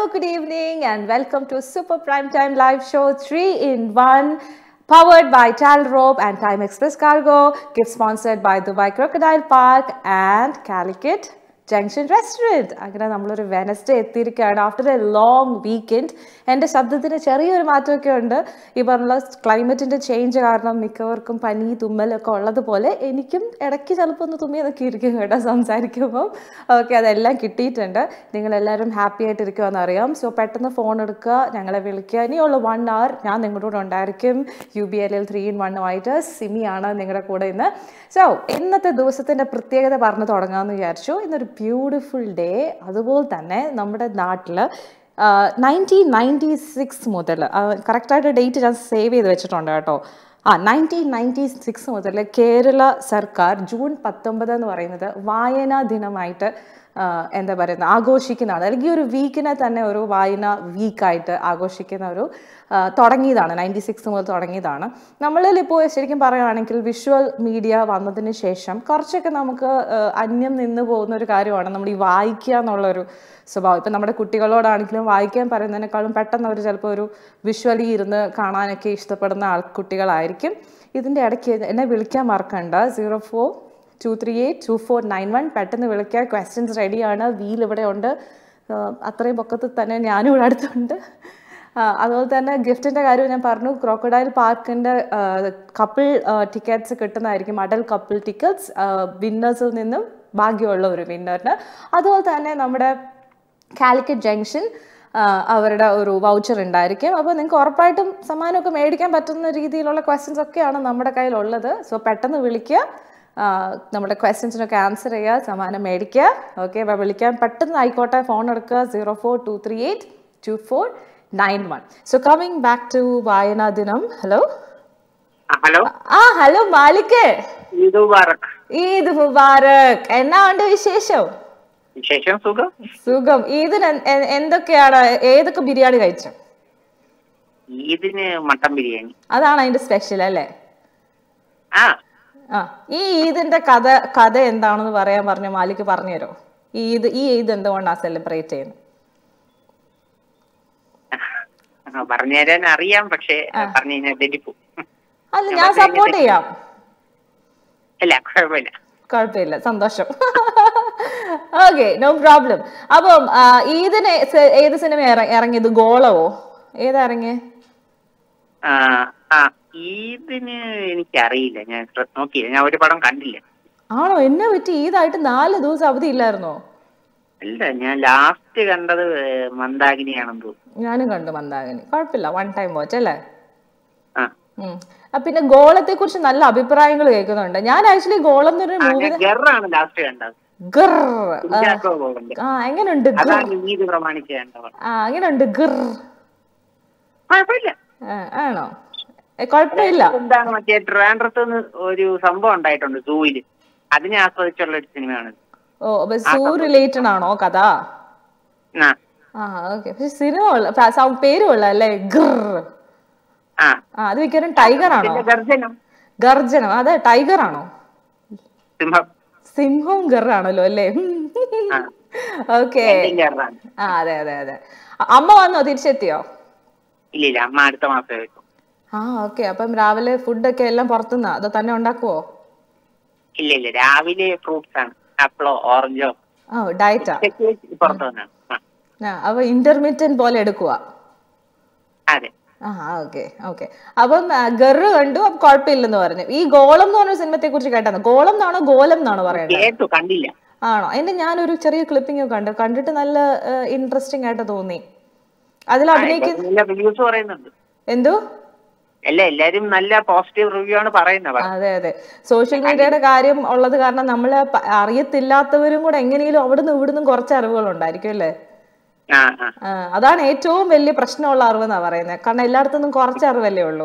good evening, and welcome to Super Prime Time Live Show 3 in 1. Powered by Tal Rope and Time Express Cargo, gift sponsored by Dubai Crocodile Park and Calicut junction restaurant അങ്ങനെ നമ്മളൊരു Wednesday എത്തിയിരിക്കുകയാണ് after A long weekend എൻ്റെ ശബ്ദത്തിന് ചെറിയൊരു മാറ്റമൊക്കെ ഉണ്ട് ഈ പറഞ്ഞ ക്ലൈമറ്റിൻ്റെ change കാരണം മിക്കവർക്കും പനി തുമ്മലൊക്കെ ഉള്ളതുപോലെ എനിക്കും ഇടയ്ക്ക് ചിലപ്പോൾ ഒന്ന് തുമ്മിയതൊക്കെ ഇരിക്കും കേട്ടോ സംസാരിക്കുമ്പോൾ ഓക്കെ അതെല്ലാം കിട്ടിയിട്ടുണ്ട് നിങ്ങളെല്ലാവരും ഹാപ്പി ആയിട്ടിരിക്കുമെന്ന് അറിയാം സോ പെട്ടെന്ന് ഫോൺ എടുക്കുക ഞങ്ങളെ വിളിക്കുക ഇനിയുള്ള വൺ അവർ ഞാൻ നിങ്ങളുടെ കൂടെ ഉണ്ടായിരിക്കും U B L L three in വണ്ണുമായിട്ട് സിമിയാണ് നിങ്ങളുടെ കൂടെ ഇന്ന് സോ ഇന്നത്തെ ദിവസത്തിൻ്റെ പ്രത്യേകത പറഞ്ഞു തുടങ്ങാമെന്ന് വിചാരിച്ചു ഇന്നൊരു ബ്യൂട്ടിഫുൾ ഡേ അതുപോലെ തന്നെ നമ്മുടെ നാട്ടിൽ നയൻറ്റീൻ നയൻറ്റി സിക്സ് മുതൽ കറക്റ്റായിട്ട് ഡേറ്റ് ഞാൻ സേവ് ചെയ്ത് വെച്ചിട്ടുണ്ട് കേട്ടോ ആ നയൻറ്റീൻ നയൻറ്റി സിക്സ് മുതൽ കേരള സർക്കാർ ജൂൺ പത്തൊമ്പത് എന്ന് പറയുന്നത് വായനാ ദിനമായിട്ട് ആ, എന്താ പറയുന്നത് ആഘോഷിക്കുന്നതാണ് അല്ലെങ്കിൽ ഒരു വീക്കിനെ തന്നെ ഒരു വായന വീക്കായിട്ട് ആഘോഷിക്കുന്ന ഒരു ആ, തുടങ്ങിയതാണ് നയൻറ്റി സിക്സ് മുതൽ തുടങ്ങിയതാണ് നമ്മളിൽ ഇപ്പോൾ ശരിക്കും പറയുകയാണെങ്കിൽ വിഷ്വൽ മീഡിയ വന്നതിന് ശേഷം കുറച്ചൊക്കെ നമുക്ക് ആ, അന്യം നിന്ന് പോകുന്ന ഒരു കാര്യമാണ് നമ്മൾ ഈ വായിക്കുക എന്നുള്ളൊരു സ്വഭാവം ഇപ്പം നമ്മുടെ കുട്ടികളോടാണെങ്കിലും വായിക്കാൻ പറയുന്നതിനേക്കാളും പെട്ടെന്ന് അവർ ചിലപ്പോൾ ഒരു വിഷ്വലി ഇരുന്ന് കാണാനൊക്കെ ഇഷ്ടപ്പെടുന്ന ആൾ കുട്ടികളായിരിക്കും ഇതിൻ്റെ ഇടയ്ക്ക് എന്നെ വിളിക്കാൻ മറക്കണ്ട zero four two three eight two four nine one പെട്ടെന്ന് വിളിക്കുക ക്വസ്റ്റ്യൻസ് റെഡിയാണ് വീൽ ഇവിടെ ഉണ്ട് ആഹ് അത്രയും പൊക്കത്തിൽ തന്നെ ഞാനും ഇവിടെ അടുത്തുണ്ട് ആഹ് അതുപോലെ തന്നെ ഗിഫ്റ്റിൻ്റെ കാര്യം ഞാൻ പറഞ്ഞു ക്രോക്കഡൈൽ പാർക്കിൻ്റെ കപ്പിൾ ടിക്കറ്റ്സ് കിട്ടുന്നതായിരിക്കും അഡൽ കപ്പിൾ ടിക്കറ്റ്സ് വിന്നേഴ്സിൽ നിന്നും ഭാഗ്യമുള്ള ഒരു വിന്നറിന് അതുപോലെ തന്നെ നമ്മുടെ കാലിക്കറ്റ് ജംഗ്ഷൻ ആ, അവരുടെ ഒരു വൗച്ചർ ഉണ്ടായിരിക്കും അപ്പോൾ നിങ്ങൾക്ക് ഉറപ്പായിട്ടും സമ്മാനമൊക്കെ മേടിക്കാൻ പറ്റുന്ന രീതിയിലുള്ള ക്വസ്റ്റ്യൻസ് ഒക്കെയാണ് നമ്മുടെ കയ്യിലുള്ളത് സോ പെട്ടെന്ന് വിളിക്കുക ആ, നമ്മുടെ ക്വസ്റ്റ്യൻസിനൊക്കെ ആൻസർ ചെയ്യുക സമ്മാനം മേടിക്കുക ഓക്കെ അപ്പോൾ വിളിക്കാൻ പെട്ടെന്ന് ആയിക്കോട്ടെ ഫോൺ എടുക്കുക zero four two three eight two four nine one so coming back to വായനാ ദിനം ഹലോ ആ, ഹലോ ആ ഹലോ മാലിക് ഈദ് മുബാറക് ഈദ് മുബാറക് എന്നാ ഉണ്ട് വിശേഷം വിശേഷം സുഖം സുഖം ഇതിന് എൻ- എ- എന്തൊക്കെയാണ് ഏതൊക്കെ ബിരിയാണി കഴിച്ചു ഈദിന് മട്ടൻ ബിരിയാണി അതാണ് അതിന്റെ സ്പെഷ്യൽ അല്ലേ ആ ആ ഈ ഈദിന്റെ കഥ കഥ എന്താണെന്ന് പറയാൻ പറഞ്ഞു മാലിക് പറഞ്ഞുതരോ ഈ ഈദ് ഈ ഈദ് എന്തുകൊണ്ടാണ് സെലിബ്രേറ്റ് ചെയ്യുന്നത് ആ, പറഞ്ഞുതരാൻ അറിയാം പക്ഷെ പറഞ്ഞു കഴിഞ്ഞാൽ തെറ്റിപ്പോ അല്ല ഞാൻ സപ്പോർട്ട് ചെയ്യാം അല്ല കുഴപ്പമില്ല കുഴപ്പമില്ല സന്തോഷം ഓക്കെ നോ പ്രോബ്ലം അപ്പം ആ, ഈദിന് സെ- ഏത് സിനിമ ഇറ- ഇറങ്ങിയത് ഗോളവോ ഏതാ ഇറങ്ങിയത് ആ ആ ഈദിന് എനിക്കറിയില്ല ഞാൻ ശ്ര- നോക്കിയില്ല ഞാൻ ഒരു പടം കണ്ടില്ല ആണോ എന്നെ പറ്റി ഈദായിട്ട് നാല് ദിവസം അവധി ഇല്ലായിരുന്നോ അല്ല ഞാൻ ലാസ്റ്റ് കണ്ടത് മന്ദാകിനിയാണെന്ന് തോന്നുന്നു ഞാനും കണ്ടു മന്ദാകിനി കുഴപ്പമില്ല വൺ ടൈം വാച്ച് അല്ലേ ആ ഉം. ആ, പിന്നെ ഗോളത്തെ കുറിച്ച് നല്ല അഭിപ്രായങ്ങൾ കേൾക്കുന്നുണ്ട് ഞാൻ ആക്ച്വലി ഗോളം എന്നൊരു ആ, മൂവി ഞാൻ ഗറാണ് ലാസ്റ്റ് കണ്ടത് ഗർ കുഞ്ചാക്കോ ബോബന്റെ ആ എങ്ങനെയുണ്ട് ഗർ അതാണ് ഈദ് പ്രമാണിച്ച് കണ്ടത് ആ എങ്ങനെയുണ്ട് ഗർ കുഴപ്പമില്ല ആ, ആണോ ഏ, കുഴപ്പമില്ല എന്താണ് മറ്റേ ട്രിവാൻഡ്രത്ത് നിന്ന് ഒരു സംഭവം ഉണ്ടായിട്ടുണ്ട് സൂയില് അതിനെ ആസ്വദിച്ചുള്ള ഒരു സിനിമയാണ് ഓ അപ്പൊ സൂ റിലേറ്റഡ് ആണോ കഥ ആ ആ ഓക്കെ പക്ഷെ സിനിമ ഉള്ള പ- സൗ- പേരും ഉള്ള അല്ലേ ഗർ ആ ആ അത് മിക്കവാറും ടൈഗർ ആണോ പിന്നെ ഗർജനം ഗർജനം അതെ ടൈഗർ ആണോ സിംഹം സിംഹവും ഗറാണല്ലോ അല്ലേ ആ. ഓക്കെ രണ്ടും ഗറാണ് ആ അതെ അതെ അതെ അ- അമ്മ വന്നോ തിരിച്ചെത്തിയോ ഇല്ല ഇല്ല അമ്മ അടുത്ത മാസം വരും ആ ഓക്കെ അപ്പം രാവിലെ ഫുഡൊക്കെ എല്ലാം പുറത്തുനിന്നാ അതോ തന്നെ ഉണ്ടാക്കുവോ ഇല്ല ഇല്ല രാവിലെ ഫ്രൂട്ട്സ് ആണ് ആപ്പിളോ ഓറഞ്ചോ ആ ഡയറ്റാ ഉച്ചയ്ക്ക് പുറത്തു വന്നാണ് ആ, ആ അപ്പൊ ഇന്റർമീഡിയറ്റ് പോലെ എടുക്കുക അതെ ആ ഓക്കെ ഓക്കെ അപ്പം ആ, ഗറ് കണ്ടു അപ്പം കുഴപ്പമില്ലെന്ന് പറഞ്ഞു ഈ ഗോളം എന്ന് പറഞ്ഞ സിനിമത്തെ കുറിച്ച് കേട്ടാണ് ഗോളം എന്നാണോ ഗോലം എന്നാണോ പറയേണ്ടത് കേട്ടു കണ്ടില്ല ആണോ അതിന്റെ ഞാനൊരു ചെറിയ ക്ലിപ്പിംഗ് കണ്ടു കണ്ടിട്ട് നല്ല ഇൻട്രസ്റ്റിംഗ് ആയിട്ട് തോന്നി അതിൽ അഭിനയിക്കുന്ന നല്ല റിവ്യൂസ് പറയുന്നുണ്ട് എന്തോ അല്ല എല്ലാരും നല്ല പോസിറ്റീവ് റിവ്യൂ ആണ് പറയുന്നത് അതെ അതെ സോഷ്യൽ മീഡിയയുടെ കാര്യം ഉള്ളത് കാരണം നമ്മൾ അറിയത്തില്ലാത്തവരും കൂടെ എങ്ങനെയും അവിടുന്ന് ഇവിടുന്നും കുറച്ച് അറിവുകൾ ഉണ്ടായിരിക്കും അല്ലേ ആ ആ ആ, അതാണ് ഏറ്റവും വലിയ പ്രശ്നമുള്ള അറിവെന്നാ പറയുന്നത് കാരണം എല്ലായിടത്തുനിന്നും കുറച്ച് അറിവല്ലേ ഉള്ളൂ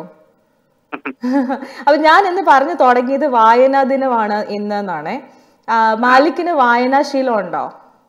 അപ്പൊ ഞാൻ ഇന്ന് പറഞ്ഞു തുടങ്ങിയത് വായനാ ദിനമാണ് ഇന്ന് എന്നാണ് മാലിക്കിന് വായനാശീലം ഉണ്ടോ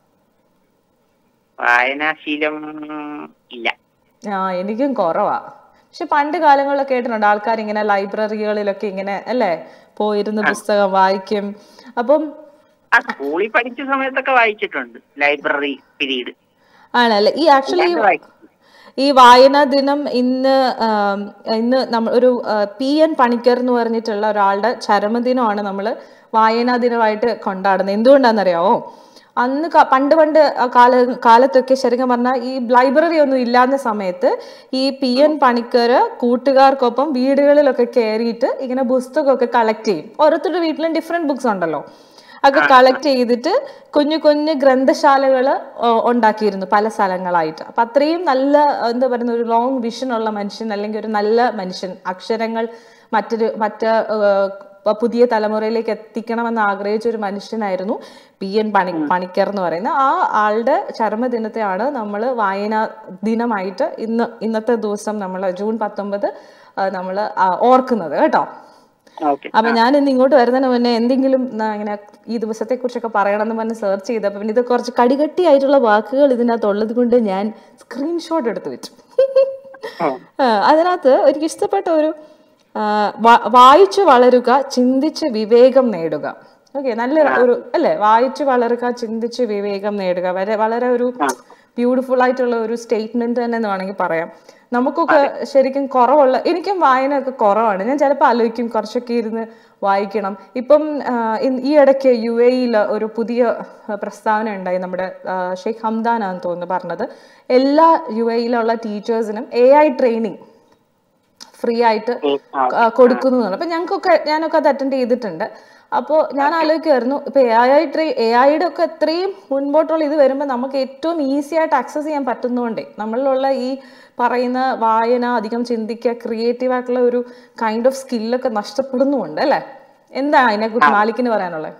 വായനാശീലം ഇല്ല ആ എനിക്കും കുറവാ പക്ഷെ പണ്ട് കാലങ്ങളിലൊക്കെ കേട്ടിട്ടുണ്ട് ആൾക്കാർ ഇങ്ങനെ ലൈബ്രറികളിലൊക്കെ ഇങ്ങനെ അല്ലേ പോയിരുന്ന് പുസ്തകം വായിക്കും അപ്പം ആ സ്കൂളിൽ പഠിച്ച സമയത്തൊക്കെ വായിച്ചിട്ടുണ്ട് ലൈബ്രറി പീരീഡ് ആണല്ലേ ഈ ആക്ച്വലി രണ്ട് വായിക്കും ഈ വായനാ ദിനം ഇന്ന് ആം, ഇന്ന് നമ്മൾ ഒരു പി എൻ പണിക്കർ എന്ന് പറഞ്ഞിട്ടുള്ള ഒരാളുടെ ചരമദിനമാണ് നമ്മൾ വായനാ ദിനമായിട്ട് കൊണ്ടാടുന്നത് എന്തുകൊണ്ടാണെന്നറിയാമോ അന്ന് ക- പണ്ട് പണ്ട് ആ കാല കാലത്തൊക്കെ ശരിക്കും പറഞ്ഞാൽ ഈ ലൈബ്രറി ഒന്നും ഇല്ലാത്ത സമയത്ത് ഈ പി എൻ പണിക്കർ കൂട്ടുകാർക്കൊപ്പം വീടുകളിലൊക്കെ കയറിയിട്ട് ഇങ്ങനെ പുസ്തകമൊക്കെ കളക്ട് ചെയ്യും ഓരോരുത്തരുടെ വീട്ടിലും ഡിഫറെൻറ്റ് ബുക്സ് ഉണ്ടല്ലോ ഒക്കെ കളക്ട് ചെയ്തിട്ട് കുഞ്ഞു കുഞ്ഞു ഗ്രന്ഥശാലകൾ ഉണ്ടാക്കിയിരുന്നു പല സ്ഥലങ്ങളായിട്ട് അപ്പൊ അത്രയും നല്ല എന്താ പറയുന്ന ഒരു ലോങ് വിഷൻ ഉള്ള മനുഷ്യൻ അല്ലെങ്കിൽ ഒരു നല്ല മനുഷ്യൻ അക്ഷരങ്ങൾ മറ്റൊരു മറ്റ് ആ, പുതിയ തലമുറയിലേക്ക് എത്തിക്കണമെന്ന് ആഗ്രഹിച്ച ഒരു മനുഷ്യനായിരുന്നു പി എൻ പണി പണിക്കർ എന്ന് പറയുന്നത് ആ ആളുടെ ചരമദിനത്തെയാണ് നമ്മൾ വായനാ ദിനമായിട്ട് ഇന്ന് ഇന്നത്തെ ദിവസം നമ്മൾ ജൂൺ പത്തൊമ്പത് നമ്മൾ ഓർക്കുന്നത് കേട്ടോ ഓക്കെ അപ്പൊ ഞാൻ ഇന്ന് ഇങ്ങോട്ട് വരുന്നതിന് മുന്നേ എന്തെങ്കിലും ന- ഇങ്ങനെ ഈ ദിവസത്തെ കുറിച്ചൊക്കെ പറയണമെന്ന് പറഞ്ഞ് സെർച്ച് ചെയ്തപ്പോൾ പിന്നെ ഇത് കുറച്ച് കടികട്ടിയായിട്ടുള്ള വാക്കുകൾ ഇതിനകത്ത് ഉള്ളത് കൊണ്ട് ഞാൻ സ്ക്രീൻഷോട്ട് എടുത്ത് വെച്ചു ആ, അതിനകത്ത് എനിക്ക് ഇഷ്ടപ്പെട്ട ഒരു ആ, വ- വായിച്ചു വളരുക ചിന്തിച്ച് വിവേകം നേടുക ഓക്കെ നല്ല ഒരു അല്ലേ വായിച്ചു വളരുക ചിന്തിച്ച് വിവേകം നേടുക വളരെ വളരെ ഒരു ബ്യൂട്ടിഫുൾ ആയിട്ടുള്ള ഒരു സ്റ്റേറ്റ്മെന്റ് തന്നെ എന്ന് വേണമെങ്കിൽ പറയാം നമുക്കൊക്കെ ശരിക്കും കുറവുള്ള എനിക്കും വായനയൊക്കെ കുറവാണ് ഞാൻ ചിലപ്പോൾ ആലോചിക്കും കുറച്ചൊക്കെ ഇരുന്ന് വായിക്കണം ഇപ്പം ആ, ഇൻ- ഈ ഇടയ്ക്ക് യു എയിൽ ഒരു പുതിയ ആ, പ്രസ്താവന ഉണ്ടായി നമ്മുടെ ആ, ഷെയ്ഖ് ഹംദാനാന്ന് തോന്നുന്നു പറഞ്ഞത് എല്ലാ യു എയിലുള്ള ടീച്ചേഴ്സിനും എ ഐ ട്രെയിനിങ് ഫ്രീ ആയിട്ട് ആ, കൊടുക്കുന്നു എന്നാണ് അപ്പൊ ഞങ്ങൾക്കൊക്കെ ഞാനൊക്കെ അത് അറ്റൻഡ് ചെയ്തിട്ടുണ്ട് അപ്പോൾ ഞാൻ ആലോചിക്കുമായിരുന്നു ഇപ്പൊ എ ഐ ട്രേ എ ഐയുടെ ഒക്കെ ഇത്രയും മുൻപോട്ടുള്ള ഇത് വരുമ്പോൾ നമുക്ക് ഏറ്റവും ഈസി ആയിട്ട് ആക്സസ് ചെയ്യാൻ പറ്റുന്നതുകൊണ്ടേ നമ്മളിലുള്ള ഈ പറയുന്ന വായന അധികം ചിന്തിക്കുക ക്രിയേറ്റീവ് ആയിട്ടുള്ള ഒരു കൈൻഡ് ഓഫ് സ്കില്ലൊക്കെ നഷ്ടപ്പെടുന്നുമുണ്ട് അല്ലേ എന്താണ് അതിനെക്കുറിച്ച് മാലിക്കിന് പറയാനുള്ളത്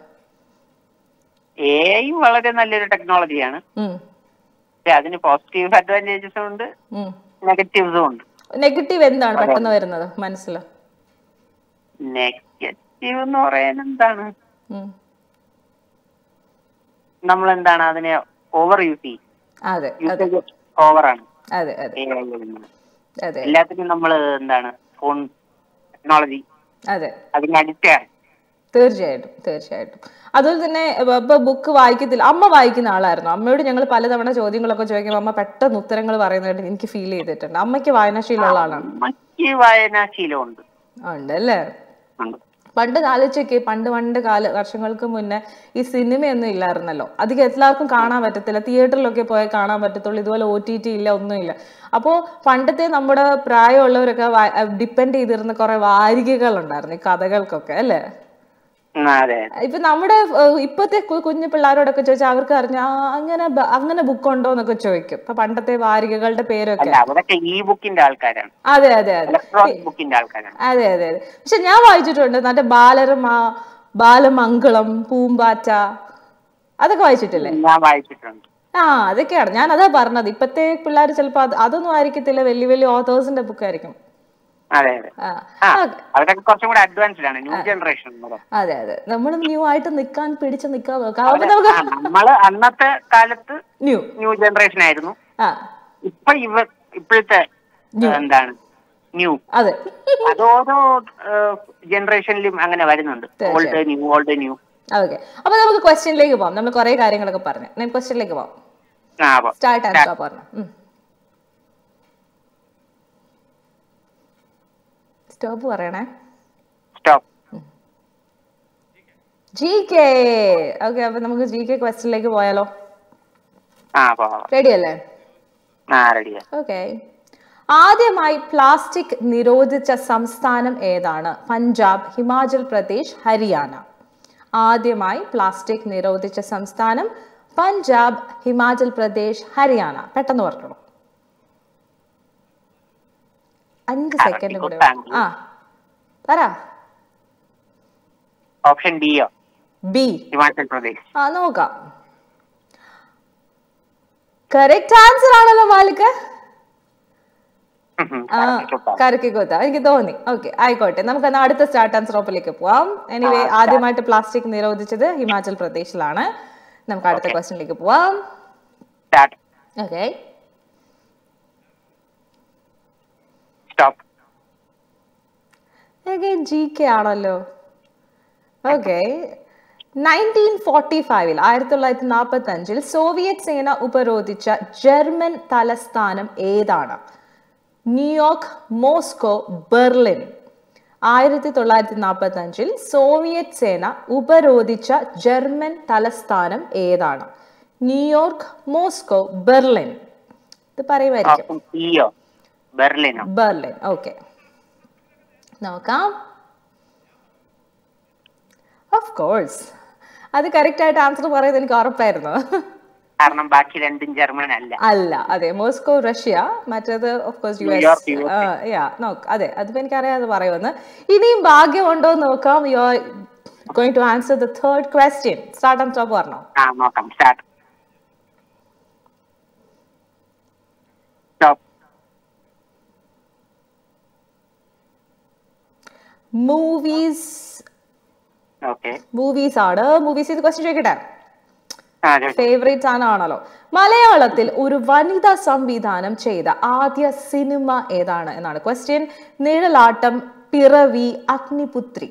എ ഐ വളരെ നല്ലൊരു ടെക്നോളജിയാണ് ഉം, പക്ഷെ അതിന് പോസിറ്റീവ് അഡ്വാൻറ്റേജസും ഉണ്ട് ഉം. നെഗറ്റീവ്സും ഉണ്ട് നെഗറ്റീവ് എന്താണ് പെട്ടെന്ന് വരുന്നത് മനസ്സിൽ നെഗറ്റീവ് എന്ന് പറയാൻ എന്താണ് ഉം. നമ്മൾ എന്താണ് അതിനെ ഓവർ യൂസ് ചെയ്യും അതെ അതെ യൂസേജ് ഓവറാണ് അതെ അതെ അതെ എല്ലാത്തിനും നമ്മൾ എന്താണ് ഫോൺ ടെക്നോളജി അതെ അതിന് അഡിക്റ്റ് ആണ് തീർച്ചയായിട്ടും തീർച്ചയായിട്ടും അതുപോലെ തന്നെ ഇപ്പൊ- ഇപ്പൊ ബുക്ക് വായിക്കത്തില്ല അമ്മ വായിക്കുന്ന ആളായിരുന്നു അമ്മയോട് ഞങ്ങൾ പലതവണ ചോദ്യങ്ങളൊക്കെ ചോദിക്കുമ്പോൾ അമ്മ പെട്ടെന്ന് ഉത്തരങ്ങൾ പറയുന്നതായിട്ട് എനിക്ക് ഫീൽ ചെയ്തിട്ടുണ്ട് അമ്മയ്ക്ക് വായനാശീലമുള്ള ആളാണ് മറ്റ് വായനാശീലമുണ്ട് ഉണ്ട് അല്ലേ ഉണ്ട് പണ്ട് ആലോചിച്ചൊക്കെ പണ്ട് പണ്ട് കാല വർഷങ്ങൾക്ക് മുന്നേ ഈ സിനിമയൊന്നും ഇല്ലായിരുന്നല്ലോ അധികം എല്ലാവർക്കും കാണാൻ പറ്റത്തില്ല തിയേറ്ററിലൊക്കെ പോയാൽ കാണാൻ പറ്റത്തുള്ളൂ ഇതുപോലെ ഒ ടി ടി ഇല്ല ഒന്നുമില്ല അപ്പോൾ പണ്ടത്തെ നമ്മുടെ പ്രായമുള്ളവരൊക്കെ ഡിപ്പെൻഡ് ചെയ്തിരുന്ന കുറെ വാരികകൾ ഉണ്ടായിരുന്നു ഈ കഥകൾക്കൊക്കെ അല്ലേ ഉം, അതെ ഇപ്പൊ നമ്മുടെ ഏഹ്, ഇപ്പത്തെ കു- കുഞ്ഞു പിള്ളേരോടൊക്കെ ചോദിച്ചാൽ അവർക്ക് അറിഞ്ഞ ആ, അങ്ങനെ ബ- അങ്ങനെ ബുക്ക് ഉണ്ടോ എന്നൊക്കെ ചോദിക്കും ഇപ്പൊ പണ്ടത്തെ വാരികകളുടെ പേരൊക്കെ അല്ല അവരൊക്കെ ഈ ബുക്കിന്റെ ആൾക്കാരാണ് അതെ അതെ അതെ ഇലക്ട്രോണിക് ബുക്കിന്റെ ആൾക്കാരാണ് അതെ അതെ അതെ പക്ഷെ ഞാൻ വായിച്ചിട്ടുണ്ട് മറ്റേ ബാലരമ ബാലമംഗളം പൂമ്പാറ്റ അതൊക്കെ വായിച്ചിട്ടില്ലേ ഞാൻ വായിച്ചിട്ടുണ്ട് ആ അതൊക്കെയാണ് ഞാൻ അതാ പറഞ്ഞത് ഇപ്പത്തെ പിള്ളേർ ചിലപ്പോ അത് അതൊന്നും ആയിരിക്കത്തില്ല വലിയ വലിയ ഓതേഴ്സിന്റെ ബുക്ക് ആയിരിക്കും അതെ അതെ ആ ആ ആ, അവരൊക്കെ കുറച്ചും കൂടെ അഡ്വാൻസ്ഡ് ആണ് ന്യൂ ജനറേഷൻ അതെ അതെ നമ്മൾ ന്യൂ ആയിട്ട് നിക്കാൻ പിടിച്ച് നിക്കാൻ നോക്കാം അപ്പൊ നമുക്ക് നമ്മള് അന്നത്തെ കാലത്ത് ന്യൂ ന്യൂ ജനറേഷൻ ആയിരുന്നു ആ ഇപ്പൊ ഇവ ഇപ്പോഴത്തെ എന്താണ് ന്യൂ അതെ അത് ഓരോ ജനറേഷനിലും അങ്ങനെ വരുന്നുണ്ട് old new old new okay അപ്പൊ നമുക്ക് ക്വസ്റ്റ്യനിലേക്ക് പോവാം നമ്മൾ കുറെ കാര്യങ്ങളൊക്കെ പറഞ്ഞു ഞാൻ ക്വസ്റ്റ്യനിലേക്ക് പോവാം ആ അപ്പൊ സ്റ്റാർട്ട് ആൻഡ് സ്റ്റോപ്പ് പറഞ്ഞു സ്റ്റോപ്പ് പറയണേ സ്റ്റോപ്പ് ജി കെ ഓക്കെ അപ്പൊ നമുക്ക് ജി കെ ക്വസ്റ്റ്യനിലേക്ക് പോയാലോ ആ പോവാം റെഡി അല്ലേ ആ റെഡിയാ ഓക്കെ ആദ്യമായി പ്ലാസ്റ്റിക് നിരോധിച്ച സംസ്ഥാനം ഏതാണ് പഞ്ചാബ് ഹിമാചൽ പ്രദേശ് ഹരിയാന ആദ്യമായി പ്ലാസ്റ്റിക് നിരോധിച്ച സംസ്ഥാനം പഞ്ചാബ് ഹിമാചൽ പ്രദേശ് ഹരിയാന പെട്ടെന്ന് പറഞ്ഞോളൂ അഞ്ച് സെക്കൻഡ് കൂടെ കൊടുത്താൽ ആ പറ ഓപ്ഷൻ ഡിയോ ബി ഹിമാചൽ പ്രദേശ് ആ നോക്കാം കറക്റ്റ് ആൻസർ ആണല്ലോ മാലിക് ഉം, ഉം. ആ ചുട്ടാ. കറക്കി കൊത്ത എനിക്ക് തോന്നി ഓക്കെ ആയിക്കോട്ടെ നമുക്ക് എന്നാ അടുത്ത സ്റ്റാർട്ട് ആൻഡ് സ്റ്റോപ്പിലേക്ക് പോവാം എനിവേ ആദ്യമായിട്ട് പ്ലാസ്റ്റിക് നിരോധിച്ചത് ഹിമാചൽ പ്രദേശിലാണ് നമുക്ക് അടുത്ത ക്വസ്റ്റ്യനിലേക്ക് പോവാം start okay stop G K ആണല്ലോ ഓക്കെ നയൻറ്റീൻ ഫോർട്ടി ഫൈവിൽ ആയിരത്തി തൊള്ളായിരത്തി നാൽപ്പത്തി അഞ്ചിൽ സോവിയറ്റ് സേന ഉപരോധിച്ച ജർമ്മൻ തലസ്ഥാനം ഏതാണ് ന്യൂയോർക്ക് മോസ്കോ ബെർലിൻ ആയിരത്തി തൊള്ളായിരത്തി നാൽപ്പത്തി അഞ്ചിൽ സോവിയറ്റ് സേന ഉപരോധിച്ച ജർമ്മൻ തലസ്ഥാനം ഏതാണ് ന്യൂയോർക്ക് മോസ്കോ ബെർലിൻ ഇത് പറയുമായിരിക്കും ഓപ്ഷൻ സിയോ ബെർലിനോ ബെർലിൻ ഓക്കെ നോക്കാം ഓഫ് കോഴ്സ് അത് കറക്റ്റ് ആയിട്ട് ആൻസർ പറയുന്നത് എനിക്ക് ഉറപ്പായിരുന്നു കാരണം ബാക്കി രണ്ടും ജർമ്മൻ അല്ല അല്ല അതെ മോസ്കോ റഷ്യ മറ്റേത് of course U New York, S USA. Yeah നോക്ക് അതെ അതിപ്പോ എനിക്കറിയാതെ പറയുമെന്ന് ഇനിയും ഭാഗ്യമുണ്ടോ എന്ന് നോക്കാം you are going to answer the third question start and stop പറഞ്ഞോ ആ നോക്കാം start stop movies okay movies ആണ് മൂവീസ് ഇത് ക്വസ്റ്റ്യൻ ചോദിക്കട്ടെ ആ ചോദിച്ചോ. ഫേവറേറ്റ് സാധനമാണല്ലോ മലയാളത്തിൽ ഒരു വനിതാ സംവിധാനം ചെയ്ത ആദ്യ സിനിമ ഏതാണ് എന്നാണ് ക്വസ്റ്റ്യൻ നിഴലാട്ടം പിറവി അഗ്നിപുത്രി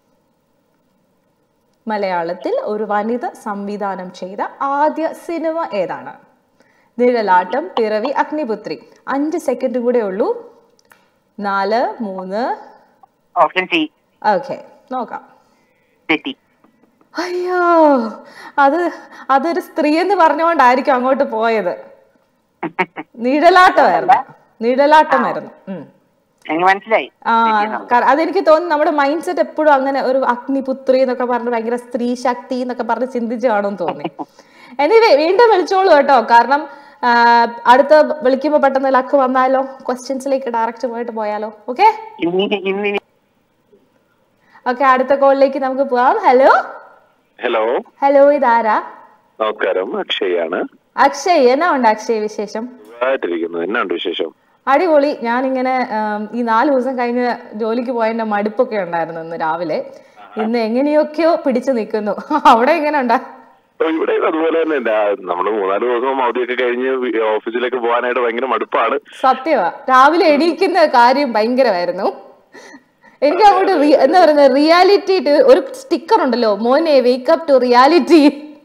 മലയാളത്തിൽ ഒരു വനിത സംവിധാനം ചെയ്ത ആദ്യ സിനിമ ഏതാണ് നിഴലാട്ടം പിറവി അഗ്നിപുത്രി അഞ്ച് സെക്കൻഡ് കൂടെ ഉള്ളൂ നാല് മൂന്ന് ഓപ്ഷൻ സി ഓക്കെ നോക്കാം തെറ്റി അയ്യോ അത് അതൊരു സ്ത്രീ എന്ന് പറഞ്ഞുകൊണ്ടായിരിക്കും അങ്ങോട്ട് പോയത് നിഴലാട്ടമായിരുന്നു നിഴലാട്ടമായിരുന്നു ഉം. എനിക്ക് മനസ്സിലായി ആ കാരണം അതെനിക്ക് തോന്നുന്നു നമ്മുടെ മൈൻഡ് സെറ്റ് എപ്പോഴും അങ്ങനെ ഒരു അഗ്നിപുത്രി എന്നൊക്കെ പറഞ്ഞ് ഭയങ്കര സ്ത്രീ ശക്തി എന്നൊക്കെ പറഞ്ഞ് ചിന്തിച്ച് കാണുമെന്ന് തോന്നി എനിവേ വീണ്ടും വിളിച്ചോളൂ കേട്ടോ കാരണം ആ, അടുത്ത വിളിക്കുമ്പോ പെട്ടെന്ന് ലക്ക് വന്നാലോ ക്വസ്റ്റ്യൻസിലേക്ക് ഡയറക്റ്റ് പോയിട്ട് പോയാലോ ഓക്കെ ഇന്നിനി ഇന്നിനി ഓക്കെ അടുത്ത കോളിലേക്ക് നമുക്ക് പോവാം ഹലോ ഹലോ ഹലോ ഇതാരാ നമസ്കാരം അക്ഷയാണ് അക്ഷയ് എന്നാ ഉണ്ട് അക്ഷയ് വിശേഷം സുഖമായിട്ടിരിക്കുന്നു എന്നാണ്ട് വിശേഷം അടിപൊളി ഞാനിങ്ങനെ ആം, ഈ നാല് ദിവസം കഴിഞ്ഞ് ജോലിക്ക് പോയതിന്റെ മടുപ്പൊക്കെ ഉണ്ടായിരുന്നു ഇന്ന് രാവിലെ ഇന്ന് എങ്ങനെയൊക്കെയോ പിടിച്ചു നിൽക്കുന്നു അവിടെ എങ്ങനെ ഉണ്ടാ അപ്പൊ ഇവിടെ അതുപോലെ തന്നെ രാ- നമ്മള് മൂന്നാല് ദിവസം അവധിയൊക്കെ കഴിഞ്ഞ് വി- ഓഫീസിലേക്ക് പോകാനായിട്ട് ഭയങ്കര മടുപ്പാണ് സത്യമാ രാവിലെ എണീക്കുന്ന കാര്യം ഭയങ്കരമായിരുന്നു എനിക്ക് അങ്ങോട്ട് റി- എന്താ പറയുന്നത് റിയാലിറ്റി ഒരു സ്റ്റിക്കർ ഉണ്ടല്ലോ മോനെ വേക്കപ്പ് ടു റിയാലിറ്റി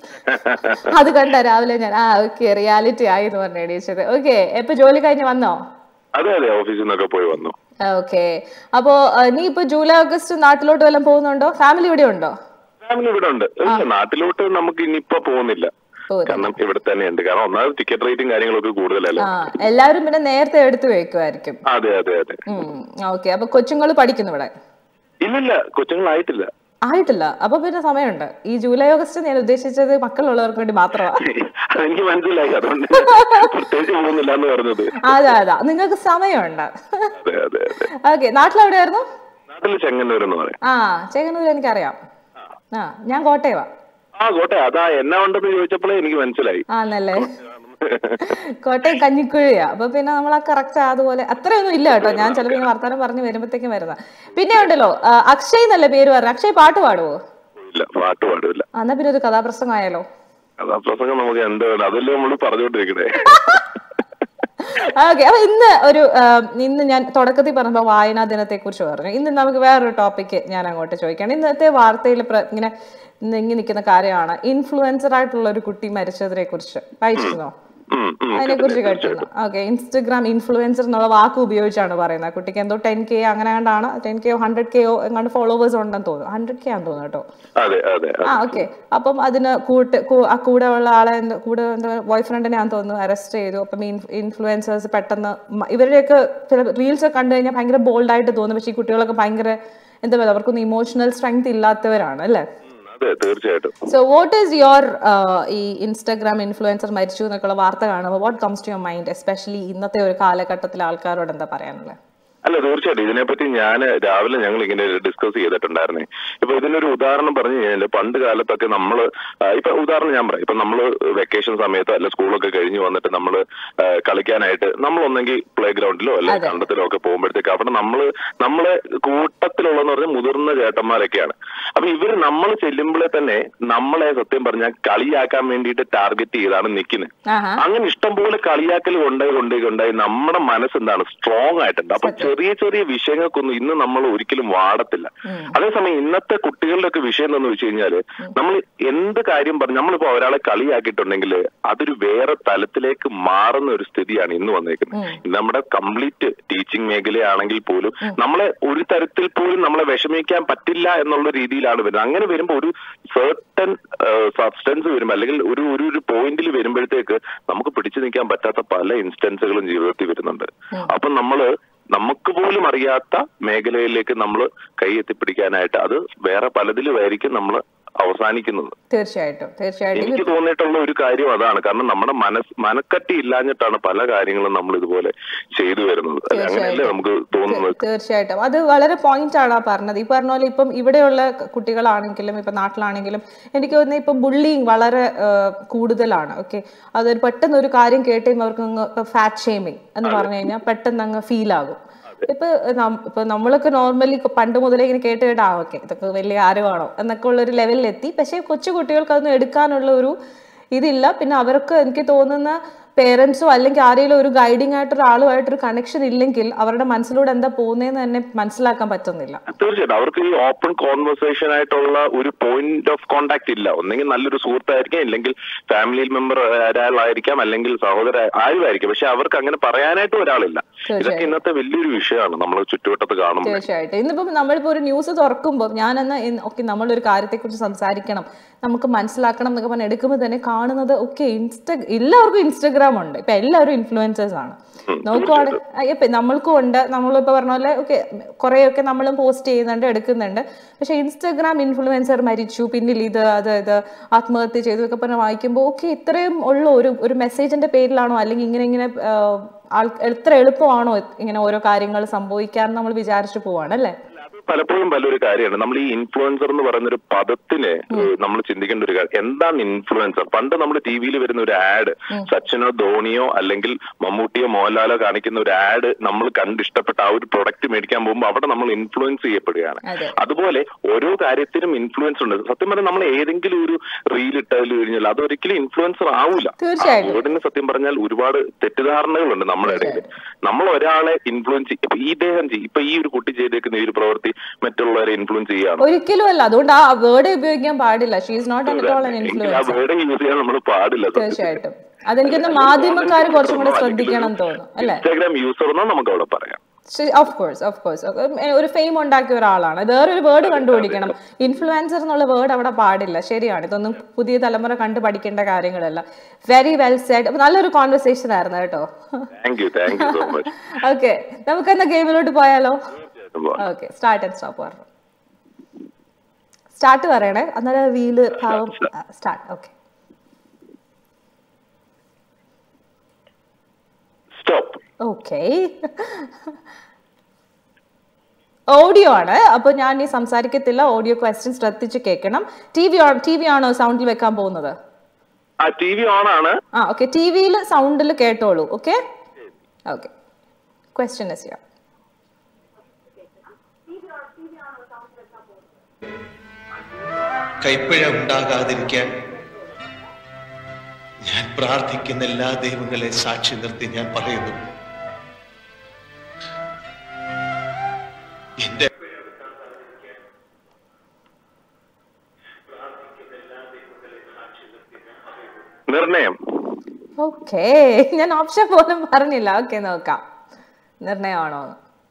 അത് കണ്ട രാവിലെ ഞാൻ ആ ഓക്കെ റിയാലിറ്റി ആയി എന്ന് പറഞ്ഞു എണീച്ചത് ഓക്കെ എപ്പൊ ജോലി കഴിഞ്ഞ് വന്നോ അതെ അതെ ഓഫീസിൽ നിന്നൊക്കെ പോയി വന്നു ഓക്കെ അപ്പോ അഹ്, നീ ഇപ്പൊ ജൂലൈ ഓഗസ്റ്റ് നാട്ടിലോട്ട് വല്ലതും പോകുന്നുണ്ടോ ഫാമിലി ഇവിടെ ഉണ്ടോ ഫാമിലി ഇവിടെ ഉണ്ട് ഇല്ല, നാട്ടിലോട്ട് നമുക്ക് ഇനിയിപ്പോ പോകുന്നില്ല പോകുന്നില്ല. കാരണം ഇവിടെ തന്നെ ഉണ്ട് കാരണം ഒന്നാമത് ടിക്കറ്റ് റേറ്റും കാര്യങ്ങളൊക്കെ കൂടുതലല്ല ആ എല്ലാവരും പിന്നെ നേരത്തെ എടുത്തു വെക്കുമായിരിക്കും അതെ അതെ അതെ ഓക്കെ അപ്പൊ കൊച്ചുങ്ങൾ പഠിക്കുന്നു ഇവിടെ ഇല്ലില്ല കൊച്ചുങ്ങളായിട്ടില്ല ആയിട്ടില്ല അപ്പൊ പിന്നെ സമയമുണ്ട് ഈ ജൂലൈ ഓഗസ്റ്റ് ഞാൻ ഉദ്ദേശിച്ചത് മക്കളുള്ളവർക്ക് വേണ്ടി മാത്രമാണ് അതെനിക്ക് മനസ്സിലായി അതുകൊണ്ട് പ്രത്യേകിച്ച് പോകുന്നില്ല എന്ന് പറഞ്ഞത് അതാ അതാ നിങ്ങൾക്ക് സമയമുണ്ട് അതെ അതെ അതെ ഓക്കെ നാട്ടിലെവിടെയായിരുന്നു നാട്ടിൽ ചെങ്ങന്നൂർ എന്ന് പറയും ആ ചെങ്ങന്നൂർ എനിക്കറിയാം ആ ഞാൻ കോട്ടയവാ ആ കോട്ടെ അതാ എന്നാ ഉണ്ടെന്ന് ചോദിച്ചപ്പോഴേ എനിക്ക് മനസ്സിലായി ആ നല്ലേ കോട്ടയം കഞ്ഞിക്കുഴിയാ അപ്പൊ പിന്നെ നമ്മൾ ആ കറക്റ്റ് അതുപോലെ അത്രയൊന്നും ഇല്ല കേട്ടോ ഞാൻ ചിലപ്പോൾ ഇങ്ങനെ വർത്താനം പറഞ്ഞു വരുമ്പോഴത്തേക്കും വരുന്ന പിന്നെ ഉണ്ടല്ലോ ആ, അക്ഷയ് എന്നല്ല പേര് പറഞ്ഞു അക്ഷയ് പാട്ട് പാടുവോ ഇല്ല പാട്ട് പാടില്ല ആ, എന്നാ പിന്നെ ഒരു കഥാപ്രസംഗമായാലോ അതാ പ്രസംഗം നമുക്ക് എന്ത് വേണം അതല്ലേ നമ്മൾ പറഞ്ഞുകൊണ്ടിരിക്കണേ ഓക്കെ അപ്പൊ ഇന്ന് ഒരു ആ, ഇന്ന് ഞാൻ തുടക്കത്തിൽ പറഞ്ഞപ്പോൾ വായനാ ദിനത്തെ കുറിച്ച് പറഞ്ഞു ഇന്ന് നമുക്ക് വേറൊരു ടോപ്പിക്ക് ഞാൻ അങ്ങോട്ട് ചോദിക്കുകയാണ് ഇന്നത്തെ വാർത്തയിൽ പ്ര- ഇങ്ങനെ ഇങ്ങനെ നിൽക്കുന്ന കാര്യമാണ് ഇൻഫ്ലുവൻസർ ആയിട്ടുള്ള ഒരു കുട്ടി മരിച്ചതിനെ കുറിച്ച് വായിച്ചിരുന്നോ ഉം, ഉം, അതിനെ കുറിച്ച് കേട്ടിരുന്നു ഓക്കെ ഇൻസ്റ്റഗ്രാം ഇൻഫ്ലുവൻസർ എന്നുള്ള വാക്ക് ഉപയോഗിച്ചാണ് പറയുന്നത് കുട്ടിക്ക് എന്തോ ടെൻ കെ അങ്ങനെ കണ്ടാണ് ടെൻ കെയോ ഹൺഡ്രഡ് കെയോ എങ്ങാണ്ട് ഫോളോവേഴ്സ് ഉണ്ടെന്ന് തോന്നുന്നു ഹൺഡ്രഡ് കെ ആണെന്ന് തോന്നുന്നു കേട്ടോ അതെ അതെ ആ ഓക്കെ അപ്പം അതിന് കൂട്ട് കൂ- ആ കൂടെ ഉള്ള ആളെ എന്ത് കൂടെ എന്താ ബോയ് ഫ്രണ്ടിനെ ഞാൻ തോന്നുന്നു അറസ്റ്റ് ചെയ്തു അപ്പം ഇൻഫ്ലുവൻസേഴ്സ് പെട്ടെന്ന് മ- ഇവരുടെയൊക്കെ ചില റീൽസ് ഒക്കെ കണ്ടു കഴിഞ്ഞാൽ ഭയങ്കര ബോൾഡ് ആയിട്ട് തോന്നും പക്ഷേ ഈ കുട്ടികളൊക്കെ ഭയങ്കര എന്താ പറയുക അവർക്കൊന്നും ഇമോഷണൽ സ്ട്രെങ്ത് ഇല്ലാത്തവരാണ് അല്ലേ ഉം, അതെ തീർച്ചയായിട്ടും സോ വാട്ട് ഈസ് യുവർ ഈ ഇൻസ്റ്റാഗ്രാം ഇൻഫ്ലുവൻസർ മരിച്ചു എന്നൊക്കെയുള്ള വാർത്ത കാണുമ്പോൾ what comes to your mind especially ഇന്നത്തെ ഒരു കാലഘട്ടത്തിലെ ആൾക്കാരോട് എന്താ പറയാനുള്ളത് അല്ല തീർച്ചയായിട്ടും ഇതിനെപ്പറ്റി ഞാൻ രാവിലെ ഞങ്ങൾ ഇങ്ങനെ ഡിസ്കസ് ചെയ്തിട്ടുണ്ടായിരുന്നേ ഇപ്പൊ ഇതിനൊരു ഉദാഹരണം പറഞ്ഞു കഴിഞ്ഞാൽ പണ്ട് കാലത്തൊക്കെ നമ്മൾ ഇപ്പൊ ഉദാഹരണം ഞാൻ പറയാം ഇപ്പൊ നമ്മൾ വെക്കേഷൻ സമയത്ത് അല്ല സ്കൂളൊക്കെ കഴിഞ്ഞ് വന്നിട്ട് നമ്മൾ കളിക്കാനായിട്ട് നമ്മൾ ഒന്നെങ്കിൽ പ്ലേ ഗ്രൗണ്ടിലോ അല്ലെ അതെ. കണ്ടത്തിലോ ഒക്കെ പോകുമ്പോഴത്തേക്ക് അവിടെ നമ്മൾ നമ്മളെ കൂട്ടത്തിലുള്ളതെന്ന് പറഞ്ഞാൽ മുതിർന്ന ചേട്ടന്മാരൊക്കെയാണ് അപ്പൊ ഇവര് നമ്മൾ ചെല്ലുമ്പോഴേ തന്നെ നമ്മളെ സത്യം പറഞ്ഞാൽ കളിയാക്കാൻ വേണ്ടിയിട്ട് ടാർഗറ്റ് ചെയ്താണ് നിൽക്കുന്നത് ആഹാ അങ്ങനെ ഇഷ്ടംപോലെ കളിയാക്കൽ കൊണ്ടായി കൊണ്ടായി കൊണ്ടായി നമ്മുടെ മനസ്സ് എന്താണ് സ്ട്രോങ് ആയിട്ടുണ്ട് അപ്പൊ ചെറിയ ചെറിയ ചെറിയ വിഷയങ്ങൾക്കൊന്നും ഇന്ന് നമ്മൾ ഒരിക്കലും വാടത്തില്ല അതേസമയം ഇന്നത്തെ കുട്ടികളുടെ ഒക്കെ വിഷയം എന്താണെന്ന് വെച്ച് കഴിഞ്ഞാല് നമ്മൾ എന്ത് കാര്യം പറഞ്ഞു നമ്മളിപ്പോ ഒരാളെ കളിയാക്കിയിട്ടുണ്ടെങ്കിൽ അതൊരു വേറെ തലത്തിലേക്ക് മാറുന്ന ഒരു സ്ഥിതിയാണ് ഇന്ന് വന്നേക്കുന്നത് ഇന്ന് നമ്മുടെ കംപ്ലീറ്റ് ടീച്ചിങ് മേഖലയാണെങ്കിൽ പോലും നമ്മളെ ഒരു തരത്തിൽ പോലും നമ്മളെ വിഷമിക്കാൻ പറ്റില്ല എന്നുള്ള രീതിയിലാണ് വരുന്നത് അങ്ങനെ വരുമ്പോൾ ഒരു സർട്ടൻ സബ്സ്റ്റൻസ് വരുമ്പോൾ അല്ലെങ്കിൽ ഒരു ഒരു ഒരു പോയിന്റിൽ വരുമ്പോഴത്തേക്ക് നമുക്ക് പിടിച്ചു നിൽക്കാൻ പറ്റാത്ത പല ഇൻസ്റ്റൻസുകളും ജീവിതത്തിൽ വരുന്നുണ്ട് അപ്പൊ നമ്മള് നമുക്ക് പോലും അറിയാത്ത മേഖലയിലേക്ക് നമ്മൾ കൈ എത്തിപ്പിടിക്കാനായിട്ട് അത് വേറെ പലതിലുമായിരിക്കും നമ്മൾ അവസാനിക്കുന്നത് തീർച്ചയായിട്ടും തീർച്ചയായിട്ടും എനിക്ക് തോന്നിയിട്ടുള്ള ഒരു കാര്യം അതാണ് കാരണം നമ്മുടെ മനസ് മനക്കട്ടി ഇല്ലാഞ്ഞിട്ടാണ് പല കാര്യങ്ങളും നമ്മൾ ഇതുപോലെ ചെയ്തു വരുന്നത് അല്ലെ അങ്ങനെയല്ലേ നമുക്ക് തോന്നുന്നത് തീർച്ചയായിട്ടും അത് വളരെ പോയിന്റ് ആണ് ആ പറഞ്ഞത് ഈ പറഞ്ഞ പോലെ ഇപ്പം ഇവിടെയുള്ള കുട്ടികളാണെങ്കിലും ഇപ്പം നാട്ടിലാണെങ്കിലും എനിക്ക് തോന്നുന്നത് ഇപ്പം ബുള്ളിങ് വളരെ ആ, കൂടുതലാണ് ഓക്കെ അതൊരു പെട്ടെന്ന് ഒരു കാര്യം കേട്ട് കഴിയുമ്പോൾ അവർക്ക് ഫാറ്റ് ഷെയ്മിങ് എന്ന് പറഞ്ഞു കഴിഞ്ഞാൽ പെട്ടെന്ന് അങ്ങ് ഫീൽ ആകും ഇപ്പൊ നം- ഇപ്പൊ നമ്മളൊക്കെ നോർമലി പണ്ട് മുതലേ ഇങ്ങനെ കേട്ട് കേട്ട് ആ ഓക്കെ ഇതൊക്കെ വലിയ ആരവാണോ എന്നൊക്കെ ഉള്ള ഒരു ലെവലിലെത്തി പക്ഷേ കൊച്ചു കുട്ടികൾക്ക് അതൊന്നും എടുക്കാനുള്ള ഒരു ഇതില്ല പിന്നെ അവർക്ക് എനിക്ക് തോന്നുന്ന പേരൻസോ അല്ലെങ്കിൽ ആരെങ്കിലും ഒരു ഗൈഡിങ് ആയിട്ട് ഒരാളുമായിട്ടൊരു കണക്ഷൻ ഇല്ലെങ്കിൽ അവരുടെ മനസ്സിലൂടെ എന്താ പോകുന്നതെന്ന് തന്നെ മനസ്സിലാക്കാൻ പറ്റുന്നില്ല തീർച്ചയായിട്ടും അവർക്ക് ഈ ഓപ്പൺ കോൺവെർസേഷൻ ആയിട്ടുള്ള ഒരു പോയിന്റ് ഓഫ് കോണ്ടാക്ട് ഇല്ല ഒന്നെങ്കിൽ നല്ലൊരു സുഹൃത്തായിരിക്കാം ഇല്ലെങ്കിൽ ഫാമിലി മെമ്പർ ഒരാളായിരിക്കാം അല്ലെങ്കിൽ സഹോദര ആരുമായിരിക്കും പക്ഷെ അവർക്ക് അങ്ങനെ പറയാനായിട്ട് ഒരാളില്ല ഇതൊക്കെ ഇന്നത്തെ വലിയൊരു വിഷയമാണ് നമ്മൾ ചുറ്റുവട്ടത്ത് കാണുമ്പോൾ തീർച്ചയായിട്ടും ഇന്നിപ്പം നമ്മളിപ്പോൾ ഒരു ന്യൂസ് തുറക്കുമ്പോൾ ഞാനെന്നാ ഓക്കെ നമ്മളൊരു കാര്യത്തെക്കുറിച്ച് സംസാരിക്കണം നമുക്ക് മനസ്സിലാക്കണം എന്നൊക്കെ പറഞ്ഞ് എടുക്കുമ്പോൾ തന്നെ കാണുന്നത് ഓക്കെ ഇൻസ്റ്റ എല്ലാവർക്കും ഇൻസ്റ്റഗ്രാം ഉണ്ട് ഇപ്പൊ എല്ലാവരും ഇൻഫ്ലുവൻസേഴ്സ് ആണ് നോക്കുവാണെങ്കിൽ ഇപ്പൊ നമ്മൾക്കും ഉണ്ട് നമ്മളിപ്പോ പറഞ്ഞ പോലെ ഓക്കെ കുറേയൊക്കെ നമ്മളും പോസ്റ്റ് ചെയ്യുന്നുണ്ട് എടുക്കുന്നുണ്ട് പക്ഷെ ഇൻസ്റ്റഗ്രാം ഇൻഫ്ലുവൻസർ മരിച്ചു പിന്നിൽ ഇത് അത് ഇത് ആത്മഹത്യ ചെയ്തു ഒക്കെ പറഞ്ഞ് വായിക്കുമ്പോൾ ഓക്കെ ഇത്രയും ഉള്ള ഒരു ഒരു മെസ്സേജിന്റെ പേരിലാണോ അല്ലെങ്കിൽ ഇങ്ങനെ ഇങ്ങനെ ആ, ആൾ എത്ര എളുപ്പമാണോ ഇങ്ങനെ ഓരോ കാര്യങ്ങൾ സംഭവിക്കാൻ നമ്മൾ വിചാരിച്ചു പോവാണ് അല്ലേ അത് പലപ്പോഴും വലിയൊരു കാര്യമാണ് നമ്മൾ ഈ ഇൻഫ്ലുവൻസർ എന്ന് പറയുന്ന ഒരു പദത്തിന് നമ്മൾ ചിന്തിക്കേണ്ട ഒരു കാര്യം എന്താണ് ഇൻഫ്ലുവൻസർ പണ്ട് നമ്മൾ ടി വിയിൽ വരുന്ന ഒരു ആഡ് സച്ചിനോ ധോണിയോ അല്ലെങ്കിൽ മമ്മൂട്ടിയോ മോഹൻലാലോ കാണിക്കുന്ന ഒരു ആഡ് നമ്മൾ കണ്ട് ഇഷ്ടപ്പെട്ട ആ ഒരു പ്രൊഡക്റ്റ് മേടിക്കാൻ പോകുമ്പോൾ അവിടെ നമ്മൾ ഇൻഫ്ലുവൻസ് ചെയ്യപ്പെടുകയാണ് അതെ. അതുപോലെ ഓരോ കാര്യത്തിനും ഇൻഫ്ലുവൻസ് ഉണ്ട് സത്യം പറഞ്ഞാൽ നമ്മൾ ഏതെങ്കിലും ഒരു റീൽ ഇട്ടതിൽ കഴിഞ്ഞാൽ അത് ഒരിക്കലും ഇൻഫ്ലുവൻസർ ആവൂല തീർച്ചയായിട്ടും. വേർഡിന് സത്യം പറഞ്ഞാൽ ഒരുപാട് തെറ്റിദ്ധാരണകളുണ്ട് നമ്മുടെ ഇടയിൽ നമ്മൾ ഒരാളെ ഇൻഫ്ലുവൻസ് ഇപ്പൊ ഈ ഇദ്ദേഹം ചെയ്യും ഇപ്പൊ ഈ ഒരു കുട്ടി ചെയ്തേക്കുന്ന ഈ ഒരു പ്രവൃത്തി മറ്റുള്ളവരെ ഇൻഫ്ലുവൻസ് ചെയ്യാണ് ഒരിക്കലും അല്ല അതുകൊണ്ട് ആ വേർഡ് ഉപയോഗിക്കാൻ പാടില്ല she is not at all an എങ്കിൽ ആ ഇൻഫ്ലുവൻസർ വേർഡ് യൂസ് ചെയ്യാൻ നമ്മൾ പാടില്ല തീർച്ചയായിട്ടും അതെനിക്കൊന്ന് മാധ്യമക്കാർ കുറച്ചും കൂടെ ശ്രദ്ധിക്കണം എന്ന് തോന്നുന്നു അല്ലേ ഇൻസ്റ്റാഗ്രാം യൂസർ എന്നോ നമുക്ക് അവിടെ പറയാം ഓഫ് കോഴ്സ് ഓഫ് കോഴ്സ് ഒരു ഫെയിം ഉണ്ടാക്കിയ ഒരാളാണ് വേറൊരു വേർഡ് കണ്ടുപിടിക്കണം ഇൻഫ്ലുവൻസർ എന്നുള്ള വേർഡ് അവിടെ പാടില്ല ശരിയാണ് ഇതൊന്നും പുതിയ തലമുറ കണ്ടു പഠിക്കേണ്ട കാര്യങ്ങളല്ല വെരി വെൽ സെഡ് നല്ലൊരു കോൺവെർസേഷൻ ആയിരുന്നു കേട്ടോ thank you thank you so much okay നമുക്ക് എന്നാ ഗെയിമിലോട്ട് പോയാലോ ഓക്കെ സ്റ്റാർട്ട് ആൻഡ് സ്റ്റോപ്പ് പറഞ്ഞു സ്റ്റാർട്ട് പറയണേ അന്നേരം വീല് ഭാവം start okay stop okay audio ആണ് അപ്പോൾ ഞാൻ ഈ സംസാരിക്കത്തില്ല ഓഡിയോ ക്വസ്റ്റ്യൻ ശ്രദ്ധിച്ച് കേൾക്കണം ടി വി ടി വി ആണോ സൗണ്ടിൽ വെക്കാൻ പോകുന്നത് ആ ടി വി ഓൺ ആണ് ആ ഓക്കെ ടി വിയിൽ സൗണ്ടിൽ കേട്ടോളൂ okay okay question yes yeah കൈപ്പിഴ ഉണ്ടാകാതിരിക്കാൻ ഞാൻ പ്രാർത്ഥിക്കുന്ന എല്ലാ ദൈവങ്ങളെ സാക്ഷി നിർത്തി ഞാൻ പറയുന്നു എന്റെ നിർണയം ഓക്കെ ഞാൻ ഓപ്ഷൻ പോലും പറഞ്ഞില്ല ഓക്കെ നോക്കാം നിർണയമാണോ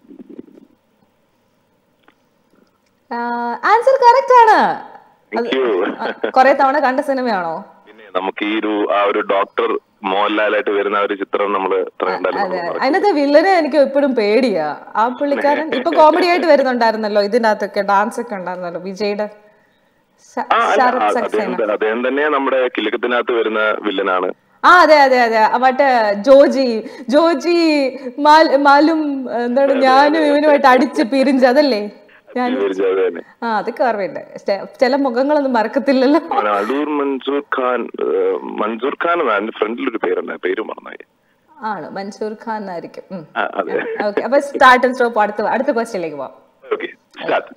ആൻസർ കറക്റ്റ് ആണ് താങ്ക് യു കുറെ തവണ കണ്ട സിനിമയാണോ പിന്നെ നമുക്ക് ഈ ഒരു ആ ഒരു ഡോക്ടർ മോഹൻലാലായിട്ട് വരുന്ന ആ ഒരു ചിത്രം നമ്മൾ എത്ര കണ്ടാലും അതെ നമ്മൾ അതിനകത്തെ വില്ലനെ എനിക്ക് എപ്പോഴും പേടിയാ ആ പുള്ളിക്കാരൻ ഇപ്പൊ കോമഡി ആയിട്ട് വരുന്നുണ്ടായിരുന്നല്ലോ ഇതിന്റെ അകത്തൊക്കെ ഡാൻസ് ഒക്കെ ഉണ്ടായിരുന്നല്ലോ വിജയുടെ ശ- ആ അല്ല ശരത് ആ, സക്സേന അദ്ദേഹം ത- അദ്ദേഹം തന്നെ നമ്മുടെ കിലുക്കത്തിനകത്ത് വരുന്ന വില്ലനാണ് ആ അതെ അതെ അതെ ആ, മറ്റേ ജോജി ജോജി മാൽ- മാലും എന്താണ് ഞാനും ഇവനുമായിട്ട് അടിച്ച് പിരിഞ്ച് അതല്ലേ ഞാൻ വിവരിച്ചത് തന്നെ ആ അതൊക്കെ ഓർമ്മയുണ്ട് ചെ- ചില മുഖങ്ങളൊന്നും മറക്കത്തില്ലല്ലോ ആണ് അടൂർ മൻസൂർ ഖാൻ ഏഹ്, മൻസൂർ ഖാൻ എന്നാ എന്റെ ഫ്രണ്ടിൽ ഒരു പേരുണ്ട് ആ പേര് മറന്നുപോയി ആണ് മൻസൂർ ഖാൻ എന്നായിരിക്കും ആ, അതെ ഓക്കെ അപ്പൊ സ്റ്റാർട്ട് ആൻഡ് സ്റ്റോപ്പ് അടുത്ത അടുത്ത ക്വസ്റ്റ്യനിലേക്ക് പോവാം okay start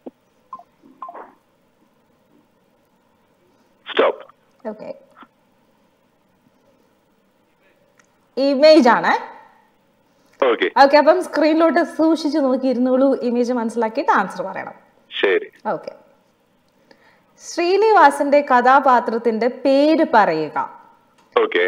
stop okay image ആണ് ഓക്കെ ഓക്കെ അപ്പം സ്ക്രീനിലോട്ട് സൂക്ഷിച്ചു നോക്കി ഇരുന്നോളൂ ഇമേജ് മനസ്സിലാക്കിയിട്ട് ആൻസർ പറയണം ശരി ഓക്കെ ശ്രീനിവാസന്റെ കഥാപാത്രത്തിന്റെ പേര് പറയുക ഓക്കെ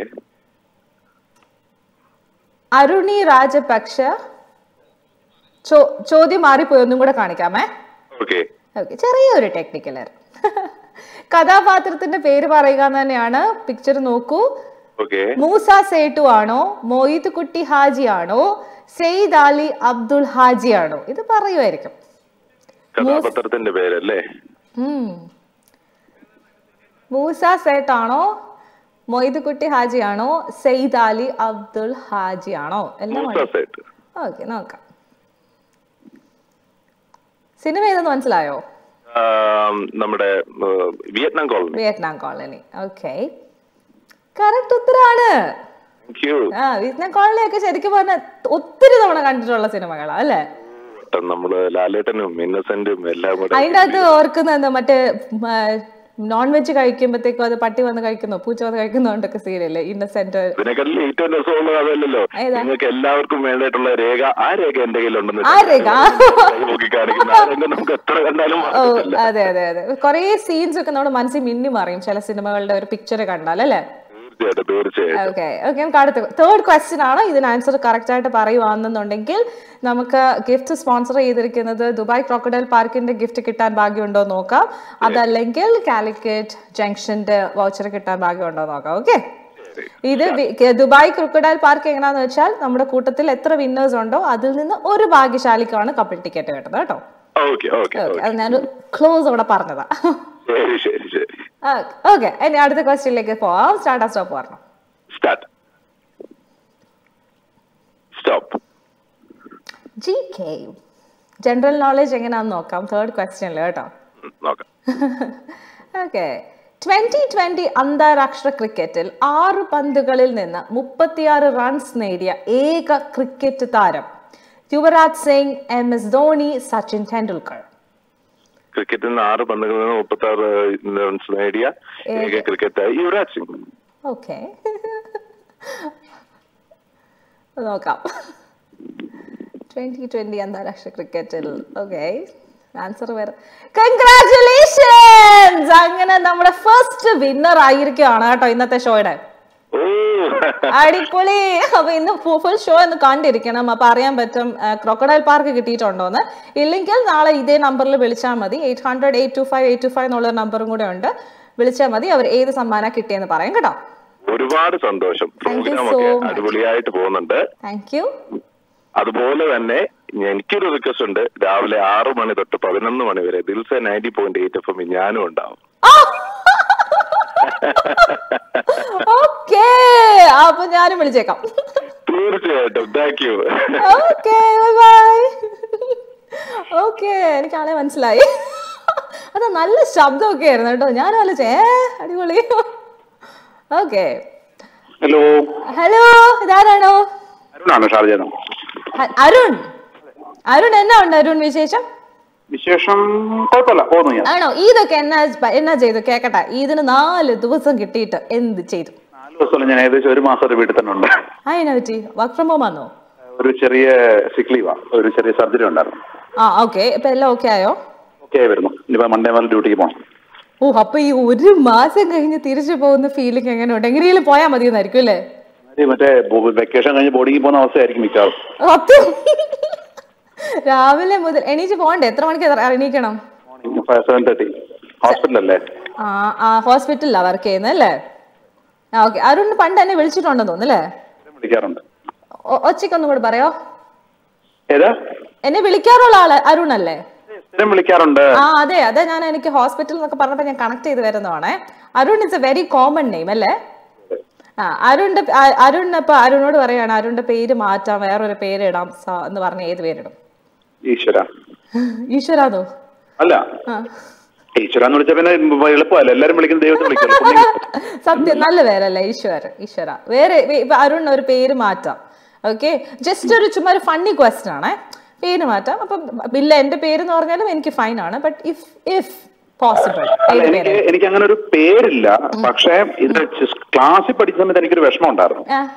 അരുണി രാജപക്ഷ ചോ- ചോദ്യം മാറിപ്പോയി ഒന്നും കൂടെ കാണിക്കാമേ ഓക്കെ ഓക്കെ ചെറിയൊരു ടെക്നിക്കൽ എറർ കഥാപാത്രത്തിന്റെ പേര് പറയുക എന്ന് തന്നെയാണ് പിക്ചർ നോക്കൂ ഓക്കെ മൂസ സേട്ടു ആണോ മൊയ്ത് കുട്ടി ഹാജി ആണോ സെയ്ദ് അലി അബ്ദുൾ ഹാജി ആണോ ഇത് പറയുമായിരിക്കും കഥാപാത്രത്തിന്റെ പേരല്ലേ ഉം. മൂസ സേട്ട് ആണോ മൊയ്ത് കുട്ടി ഹാജി ആണോ സെയ്ദ് അലി അബ്ദുൾ ഹാജി ആണോ എല്ലാം മൂസ സേട്ട് ഓക്കെ നോക്കാം സിനിമ ഏതെന്ന് മനസ്സിലായോ ആം, നമ്മുടെ ഉം, Vietnam colony Vietnam colony okay correct ഉത്തരാണ് താങ്ക് യു ആ വിയറ്റ്നാം കോളനി ഒക്കെ ശരിക്കും പറഞ്ഞാൽ ഒത്തിരി തവണ കണ്ടിട്ടുള്ള സിനിമകളാ അല്ലേ നമ്മള് ലാലേട്ടനും ഇന്നസെന്റും എല്ലാം കൂടെ അതിൻ്റെ അകത്ത് ഓർക്കുന്ന എന്താ മറ്റേ നോൺ വെജ് കഴിക്കുമ്പോഴത്തേക്കും അത് പട്ടി വന്ന് കഴിക്കുന്നു പൂച്ച വന്ന് കഴിക്കുന്നതുകൊണ്ടൊക്കെ സീരിയല്ലേ ഇന്നസെന്റ് ഇതിനെക്കാട്ടിലും ഏറ്റവും രസമുള്ളത് അതല്ലല്ലോ ഏതാ? നിങ്ങൾക്ക് എല്ലാവർക്കും വേണ്ടിയിട്ടുള്ള രേഖ ആ രേഖ എന്റെ കയ്യിലുണ്ടെന്ന് ആ രേഖ? നോക്കി കാണിക്കുന്ന ആ രംഗം നമുക്ക് എത്ര കണ്ടാലും ഓ മറക്കത്തില്ല. അതെ അതെ അതെ കുറേ സീൻസ് ഒക്കെ നമ്മുടെ മനസ്സിൽ മിന്നി മറിയും ചില സിനിമകളുടെ ഒരു പിക്ചർ കണ്ടാൽ അല്ലേ തീർച്ചയായിട്ടും തീർച്ചയായിട്ടും ഓക്കെ ഓക്കെ നമുക്ക് അടുത്ത തേർഡ് ക്വസ്റ്റ്യൻ ആണ് ഇതിന് ആൻസർ കറക്റ്റ് ആയിട്ട് പറയുവാണെന്നുണ്ടെങ്കിൽ നമുക്ക് ഗിഫ്റ്റ് സ്പോൺസർ ചെയ്തിരിക്കുന്നത് ദുബായ് ക്രോക്കഡൈൽ പാർക്കിന്റെ ഗിഫ്റ്റ് കിട്ടാൻ ഭാഗ്യമുണ്ടോ എന്ന് നോക്കാം അതല്ലെങ്കിൽ കാലിക്കറ്റ് ജംഗ്ഷന്റെ വൗച്ചർ കിട്ടാൻ ഭാഗ്യമുണ്ടോ എന്ന് നോക്കാം ഓക്കെ ഇത് V- K- Dubai crocodile park എങ്ങനെയാന്ന് വെച്ചാൽ നമ്മുടെ കൂട്ടത്തിൽ എത്ര വിന്നേഴ്സ് ഉണ്ടോ അതിൽ നിന്ന് ഒരു ഭാഗ്യശാലിക്കാണ് കപ്പിൾ ടിക്കറ്റ് കിട്ടുന്നത് കേട്ടോ ഓക്കെ ഓക്കെ ഓക്കെ അത് ഞാൻ ക്ലോസ് അവിടെ പറഞ്ഞതാ ശരി ശരി ശരി ഓക്കെ ഇനി അടുത്ത ക്വസ്റ്റ്യനിലേക്ക് പോവാം സ്റ്റാർട്ട് ആ സ്റ്റോപ്പ് പറഞ്ഞു start stop G K general knowledge എങ്ങനെയാന്ന് നോക്കാം തേർഡ് ക്വസ്റ്റ്യനിൽ കേട്ടോ നോക്കാം ഓക്കെ ട്വന്റി ട്വന്റി അന്താരാഷ്ട്ര ക്രിക്കറ്റിൽ ആറ് പന്തുകളിൽ നിന്ന് മുപ്പത്തിയാറ് റൺസ് നേടിയ ഏക ക്രിക്കറ്റ് താരം യുവരാജ് സിംഗ് എം എസ് ധോണി സച്ചിൻ ടെണ്ടുൽക്കർ ക്രിക്കറ്റിൽ നിന്ന് ആറ് പന്തുകളിൽ നിന്ന് മുപ്പത്തി ആറ് റൺസ് നേടിയ ഏക ക്രിക്കറ്റ് യുവരാജ് സിംഗ് ഓക്കെ നോക്കാം ട്വന്റി ട്വന്റി അന്താരാഷ്ട്ര ക്രിക്കറ്റിൽ ഓക്കെ ആൻസർ വേറെ കൺഗ്രാറ്റുലേഷൻസ് അങ്ങനെ നമ്മുടെ ഫസ്റ്റ് വിന്നർ ആയിരിക്കുകയാണ് കേട്ടോ ഇന്നത്തെ ഷോയുടെ ഓ അടിപൊളി അപ്പൊ ഇന്ന് ഫുൾ ഷോ ഒന്ന് കണ്ടിരിക്കണം അപ്പൊ അറിയാൻ പറ്റും ക്രോക്കഡൈൽ പാർക്ക് കിട്ടിയിട്ടുണ്ടോന്ന് ഇല്ലെങ്കിൽ നാളെ ഇതേ നമ്പറിൽ വിളിച്ചാൽ മതി eight hundred eight two five eight two five എന്നുള്ള നമ്പറും കൂടെ ഉണ്ട് വിളിച്ചാൽ മതി അവർ ഏത് സമ്മാനം കിട്ടിയെന്ന് പറയും കേട്ടോ ഒരുപാട് സന്തോഷം Thank you പ്രോഗ്രാം so ഒക്കെ much. അടിപൊളിയായിട്ട് പോകുന്നുണ്ട് താങ്ക് യു അതുപോലെ തന്നെ എനിക്കൊരു റിക്വസ്റ്റ് ഉണ്ട് രാവിലെ ആറു മണി തൊട്ട് പതിനൊന്ന് മണി വരെ Dilsa ninety point eight F M ഞാനും ഉണ്ടാവും ഓക്കേ അപ്പൊ ഞാനും വിളിച്ചേക്കാം തീർച്ചയായിട്ടും thank you okay bye okay എനിക്ക് ആളെ മനസ്സിലായി അത് നല്ല ശബ്ദമൊക്കെ ആയിരുന്നു കേട്ടോ ഞാൻ ആലോചിച്ചേ ഏ അടിപൊളി ഓക്കെ ഹലോ ഹലോ ഇതാരാണോ അരുണാണ് ഷാർജനം അ- അരുൺ അരുൺ എന്നാ ഉണ്ട് അരുൺ വിശേഷം വിശേഷം കുഴപ്പമില്ല പോകുന്നു ഞാൻ ആണോ ഇതൊക്കെ എന്നാ എന്നാ ചെയ്തു കേക്കട്ടെ ഇതിന് നാല് ദിവസം കിട്ടിയിട്ട് എന്ത് ചെയ്തു നാല് ദിവസമല്ല ഞാൻ ഏകദേശം ഒരു മാസം ഒരു വീട്ടിൽ തന്നെ ഉണ്ട് അതിനെ പറ്റി വർക്ക് ഫ്രം ഹോം ആണോ ഒരു ചെറിയ സിക്ക് ലീവാ ഒരു ചെറിയ സർജറി ഉണ്ടായിരുന്നു ആ ഓക്കെ ഇപ്പൊ എല്ലാം ഓക്കെ ആയോ ഓക്കെ ആയി വരുന്നു ഇനിയിപ്പോ മൺഡേ മുതൽ ഡ്യൂട്ടിക്ക് പോകണം ഓ അപ്പൊ ഈ ഒരു മാസം കഴിഞ്ഞ് തിരിച്ചു പോകുന്ന ഫീലിംഗ് എങ്ങനെയുണ്ട് എങ്ങനെയും പോയാൽ മതി എന്നായിരിക്കും അല്ലേ ഒരു മറ്റേ വെക്കേഷൻ കഴിഞ്ഞ് ബോർഡിങ്ങിൽ പോകുന്ന അവസ്ഥയായിരിക്കും മിക്കവാറും സത്യം രാവിലെ മുതൽ എണീച്ച് പോകണ്ടേ എത്ര മണിക്ക് എത്ര- എണീക്കണം മോർണിംഗ് ഫൈവ് സെവൻ തേർട്ടി ഹോസ്പിറ്റലല്ലേ ആ ആ ഹോസ്പിറ്റലിലാ വർക്ക് ചെയ്യുന്നത് അല്ലേ ആ ഓക്കെ അരുൺ പണ്ട് എന്നെ വിളിച്ചിട്ടുണ്ടെന്ന് തോന്നുന്നു അല്ലേ വിളിക്കാറുണ്ട് ഒ- ഒച്ചയ്ക്കൊന്നും കൂടെ പറയോ ഏതാ എന്നെ വിളിക്കാറുള്ള ആള് അരുൺ അല്ലേ സ്ഥിരം വിളിക്കാറുണ്ട് ആ അതെ അതെ ഞാൻ എനിക്ക് ഹോസ്പിറ്റൽ എന്നൊക്കെ പറഞ്ഞപ്പോ ഞാൻ കണക്ട് ചെയ്ത് വരുന്നതാണേ Arun it's a very common name അല്ലേ ആ അരുണിന്റെ അ- അരുൺ ഇപ്പൊ അരുണോട് പറയാണ് അരുണിന്റെ പേര് മാറ്റാം വേറൊരു പേര് ഇടാം സ- എന്ന് പറഞ്ഞ ഏത് പേരിടും ഈശ്വര ഈശ്വരാന്നോ അല്ല ആ ഈശ്വര എന്ന് വിളിച്ച പിന്നെ എളുപ്പമല്ല എല്ലാരും വിളിക്കുന്ന ദൈവത്തെ വിളിക്കുന്നു സത്യം നല്ല പേരല്ലേ ഈശ്വർ ഈശ്വര വേറെ വേ- ഇപ്പൊ അരുൺ ഒരു പേര് മാറ്റാം ഓക്കെ ജസ്റ്റ് ഒരു ചുമ്മാ ഒരു ഫണ്ണി ക്വസ്റ്റൻ ആണേ പേര് മാറ്റാം അപ്പം ഇല്ല എന്റെ പേര് എന്ന് പറഞ്ഞാലും എനിക്ക് ഫൈൻ ആണ് ബട്ട് ഇഫ് ഇഫ് പോസിബിൾ അല്ല, ഏത് എനിക്ക് പേര് എനിക്ക് അങ്ങനെ ഒരു പേരില്ല പക്ഷേ ഇത് ക്ലാസ്സിൽ പഠിച്ച സമയത്ത് എനിക്കൊരു വിഷമം ഉണ്ടായിരുന്നു ആ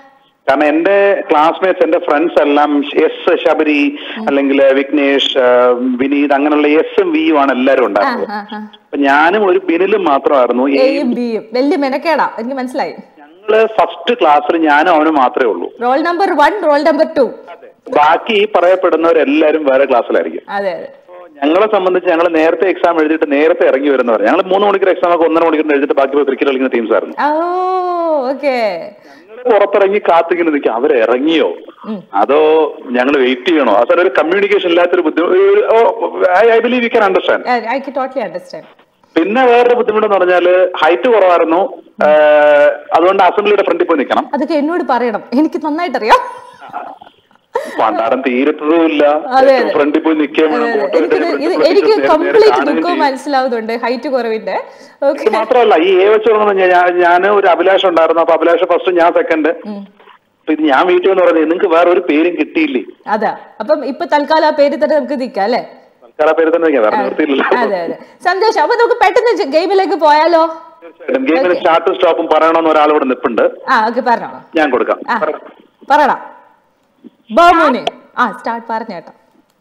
കാരണം എന്റെ ക്ലാസ്മേറ്റ്സ് എന്റെ ഫ്രണ്ട്സ് എല്ലാം എസ് ശബരി അല്ലെങ്കിൽ വിഘ്നേഷ് ആ, വിനീത് അങ്ങനെയുള്ള എസും വിയും ആണ് എല്ലാവരും ആ, ഉണ്ടായിരുന്നത് ആ, ആ. അപ്പൊ ഞാനും ഒരു ബിനിലും മാത്രമായിരുന്നു ഈ എയും ബിയും വലിയ മെനക്കേടാ എനിക്ക് മനസ്സിലായി ഞങ്ങള് ഫസ്റ്റ് ക്ലാസ്സിൽ ഞാനും അവനും മാത്രമേ ഉള്ളൂ roll number one roll number two ബാക്കി ഈ പറയപ്പെടുന്നവരെല്ലാരും വേറെ ക്ലാസ്സിലായിരിക്കും അതെ അതെ ഞങ്ങളെ സംബന്ധിച്ച് ഞങ്ങൾ നേരത്തെ എക്സാം എഴുതിയിട്ട് നേരത്തെ ഇറങ്ങി വരുന്നവർ ഞങ്ങൾ മൂന്ന് മണിക്കൂർ എക്സാം ഒക്കെ ഒന്നര മണിക്കൂർ എഴുതിയിട്ട് ബാക്കി പോയി ക്രിക്കറ്റ് കളിക്കുന്ന ടീംസ് ആയിരുന്നു ഓ ഓക്കെ ഞങ്ങൾ പുറത്തിറങ്ങി കാത്തിങ്ങനെ നിൽക്കും അവർ ഇറങ്ങിയോ അതോ ഞങ്ങൾ വെയിറ്റ് ചെയ്യണോ അതൊരു ഒരു കമ്മ്യൂണിക്കേഷൻ ഇല്ലാത്തൊരു ബുദ്ധിമുട്ട് I believe you can understand I കി ടോട്ടലി അണ്ടർസ്റ്റാൻഡ് പിന്നെ വേറൊരു ബുദ്ധിമുട്ടെന്ന് പറഞ്ഞാല് ഹൈറ്റ് കുറവായിരുന്നു ഏഹ് അതുകൊണ്ട് അസംബ്ലിയുടെ ഫ്രണ്ടിൽ പോയി നിൽക്കണം അതൊക്കെ എന്നോട് പറയണം എനിക്ക് നന്നായിട്ട് അറിയാം പണ്ടാരം തീരത്തതുമില്ല അതെ, അതെ. ഫ്രണ്ടിൽ പോയി നിൽക്കാൻ വേണം ഫോട്ടോ എനിക്കിത് ഇത് എനിക്ക് കംപ്ലീറ്റ് ബുക്ക് മനസ്സിലാവുന്നുണ്ട് ഹൈറ്റ് കുറവിന്റെ ഓക്കെ ഇത് മാത്രമല്ല ഈ എ വെച്ച് തുടങ്ങുന്ന ഞാൻ ഞാൻ ഒരു അഭിലാഷം ഉണ്ടായിരുന്നു അപ്പൊ അഭിലാഷം ഫസ്റ്റ് ഞാൻ സെക്കൻഡ് അപ്പൊ ഇത് ഞാൻ വീട്ടിൽ എന്ന് പറയുന്നത് നിങ്ങൾക്ക് വേറെ ഒരു പേരും കിട്ടിയില്ലേ അതാ അപ്പം ഇപ്പൊ തൽക്കാലം ആ പേര് തന്നെ നമുക്ക് നിൽക്കാം അല്ലേ തൽക്കാലം ആ പേര് തന്നെ നിൽക്കാം വേറെ നിർത്തിയില്ലല്ലോ അതെ അതെ സന്തോഷം അപ്പൊ നമുക്ക് പെട്ടെന്ന് ഗെയിമിലേക്ക് പോയാലോ തീർച്ചയായിട്ടും ഗെയിമിന് സ്റ്റാർട്ടും സ്റ്റോപ്പും പറയണമെന്ന് ഒരാളിവിടെ നിൽപ്പുണ്ട് ആ ഓക്കെ പറഞ്ഞോളൂ ഞാൻ കൊടുക്കാം ആ പറയടാ ബോമോനെ ആ സ്റ്റാർട്ട് പറഞ്ഞേട്ടോ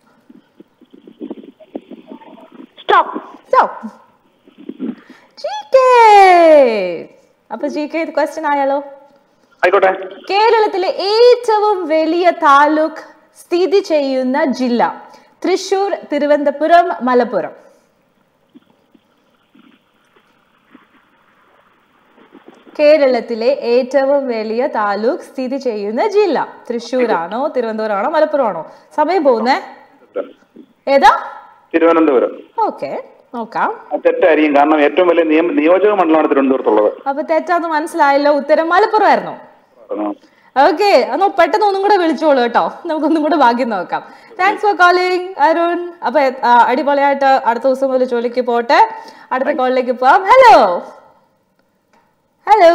സ്റ്റോപ്പ് സ്റ്റോപ്പ് ജി കെ അപ്പൊ ജി കെ ക്വസ്റ്റ്യൻ ആയാലോ ആയിക്കോട്ടെ കേരളത്തിലെ ഏറ്റവും വലിയ താലൂക്ക് സ്ഥിതി ചെയ്യുന്ന ജില്ല തൃശൂർ തിരുവനന്തപുരം മലപ്പുറം കേരളത്തിലെ ഏറ്റവും വലിയ താലൂക്ക് സ്ഥിതി ചെയ്യുന്ന ജില്ല തൃശ്ശൂരാണോ തിരുവനന്തപുരമാണോ മലപ്പുറമാണോ സമയം പോകുന്നേ ഏതാ തിരുവനന്തപുരം ഓക്കെ നോക്കാം അത് തെറ്റായിരിക്കും കാരണം ഏറ്റവും വലിയ നിയമ നിയോജക മണ്ഡലമാണ് തിരുവനന്തപുരത്തുള്ളത് അപ്പൊ തെറ്റാന്ന് മനസ്സിലായല്ലോ ഉത്തരം മലപ്പുറമായിരുന്നു ഓക്കെ എന്നാ പെട്ടെന്ന് ഒന്നും കൂടെ വിളിച്ചോളൂ കേട്ടോ നമുക്കൊന്നും കൂടെ ഭാഗ്യം നോക്കാം താങ്ക്സ് ഫോർ കോളിംഗ് അരുൺ അപ്പൊ ആ, അടിപൊളിയായിട്ട് അടുത്ത ദിവസം മുതൽ ജോലിക്ക് പോട്ടെ അടുത്ത കോളിലേക്ക് പോവാം hello hello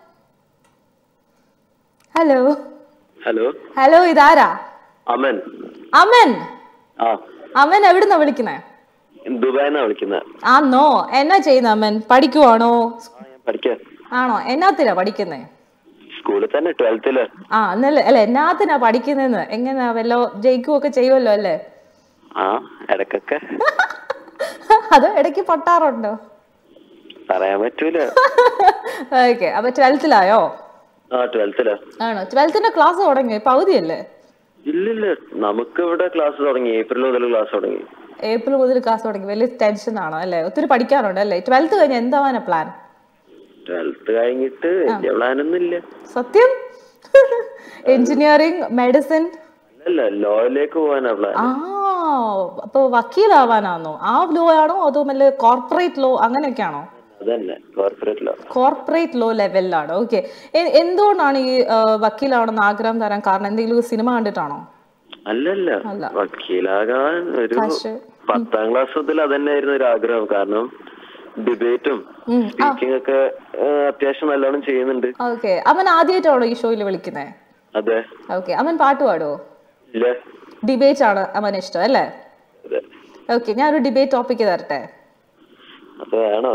hello hello hello ഇതാരാ അമൻ അമൻ ആ അമൻ എവിടുന്നാ വിളിക്കുന്നേ ദുബായിന്നാ വിളിക്കുന്നത് ആന്നോ എന്നാ ചെയ്യുന്ന അമൻ പഠിക്കുവാണോ ഞാൻ പഠിക്കാൻ ആണോ എന്നാത്തിനാ പഠിക്കുന്നേ സ്കൂളിൽ തന്നെ ട്വൽത്തില് ആ എന്നല്ല അല്ല എന്നാത്തിനാ പഠിക്കുന്നതെന്ന് എങ്ങനെയാ വല്ലോ ജയിക്കുവൊക്കെ ചെയ്യുമല്ലോ അല്ലേ ആ ഇടക്കൊക്കെ അത് ഇടയ്ക്ക് പൊട്ടാറുണ്ടോ പറയാൻ പറ്റൂല ഓക്കെ അപ്പൊ ട്വൽത്തിലായോ ആ ട്വൽത്തില് ആണോ ട്വൽത്തിന്റെ ക്ലാസ് തുടങ്ങി പകുതിയല്ലേ ഇല്ലില്ല നമുക്ക് ഇവിടെ ക്ലാസ് തുടങ്ങി ഏപ്രിൽ മുതൽ ക്ലാസ് തുടങ്ങി ഏപ്രിൽ മുതൽ ക്ലാസ് തുടങ്ങി വലിയ ടെൻഷൻ ആണോ അല്ലേ ഒത്തിരി പഠിക്കാനുണ്ട് അല്ലേ ട്വൽത്ത് കഴിഞ്ഞ എന്താവാനാ പ്ലാൻ ട്വൽത്ത് കഴിഞ്ഞിട്ട് വലിയ പ്ലാനൊന്നും ഇല്ല സത്യം എഞ്ചിനീയറിംഗ് മെഡിസിൻ അല്ല ലോയിലേക്ക് പോകാനാ പ്ലാൻ ആ അപ്പൊ വക്കീലാവാനാണോ ആ ലോ ആണോ അതോ വല്ല കോർപ്പറേറ്റ് ലോ അങ്ങനെയൊക്കെയാണോ അതന്നെ കോർപ്പറേറ്റ് ലോ കോർപ്പറേറ്റ് ലോ ലെവലിലാണ് ഓക്കെ എന്തുകൊണ്ടാണ് ഈ ആ, വക്കീലാവണമെന്ന് ആഗ്രഹം തരാൻ കാരണം എന്തെങ്കിലും സിനിമ കണ്ടിട്ടാണോ അല്ലല്ല അല്ല. വക്കീലാകാൻ ഒരു കാശ്. പത്താം ക്ലാസ് മുതൽ അതന്നെയായിരുന്നു ഒരു ആഗ്രഹം കാരണം ഡിബേറ്റും ഉം, ആ സ്പീക്കിംഗ് ഒക്കെ ആ, അത്യാവശ്യം നല്ലോണം ചെയ്യുന്നുണ്ട് ഓക്കെ അവൻ ആദ്യമായിട്ടാണോ ഈ ഷോയിൽ വിളിക്കുന്നത് അതെ ഓക്കെ അവൻ പാട്ട് പാടുവോ ഇല്ല ഡിബേറ്റ് ആണ് അവൻ ഇഷ്ടം അല്ലേ അതെ ഓക്കെ ഞാനൊരു ഡിബേറ്റ് ടോപ്പിക്ക് തരട്ടെ അപ്പൊ വേണോ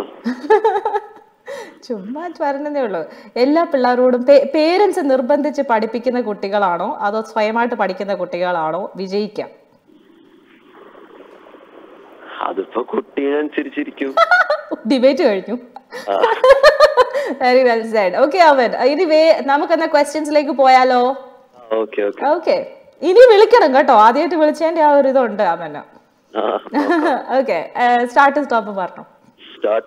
ചുമ്മാ പറഞ്ഞതേ ഉള്ളൂ എല്ലാ പിള്ളേരോടും പേരൻസ് നിർബന്ധിച്ച് പഠിപ്പിക്കുന്ന കുട്ടികളാണോ അതോ സ്വയമായിട്ട് പഠിക്കുന്ന കുട്ടികളാണോ വിജയിക്കാം അതിപ്പോ കുട്ടീനനുസരിച്ചിരിക്കും ഡിബേറ്റ് കഴിഞ്ഞു വെരി വെൽ സൈഡ് ഓക്കെ അവൻ ഇനി വേ നമുക്ക് എന്നാ ക്വസ്റ്റ്യൻസിലേക്ക് പോയാലോ ഓക്കെ ഓക്കെ ഓക്കെ ഇനി വിളിക്കണം കേട്ടോ ആദ്യമായിട്ട് വിളിച്ചതിന്റെ ആ ഒരു ഇതുണ്ട് അവന് ആ ഓക്കെ സ്റ്റാർട്ട് സ്റ്റോപ്പ് പറഞ്ഞു start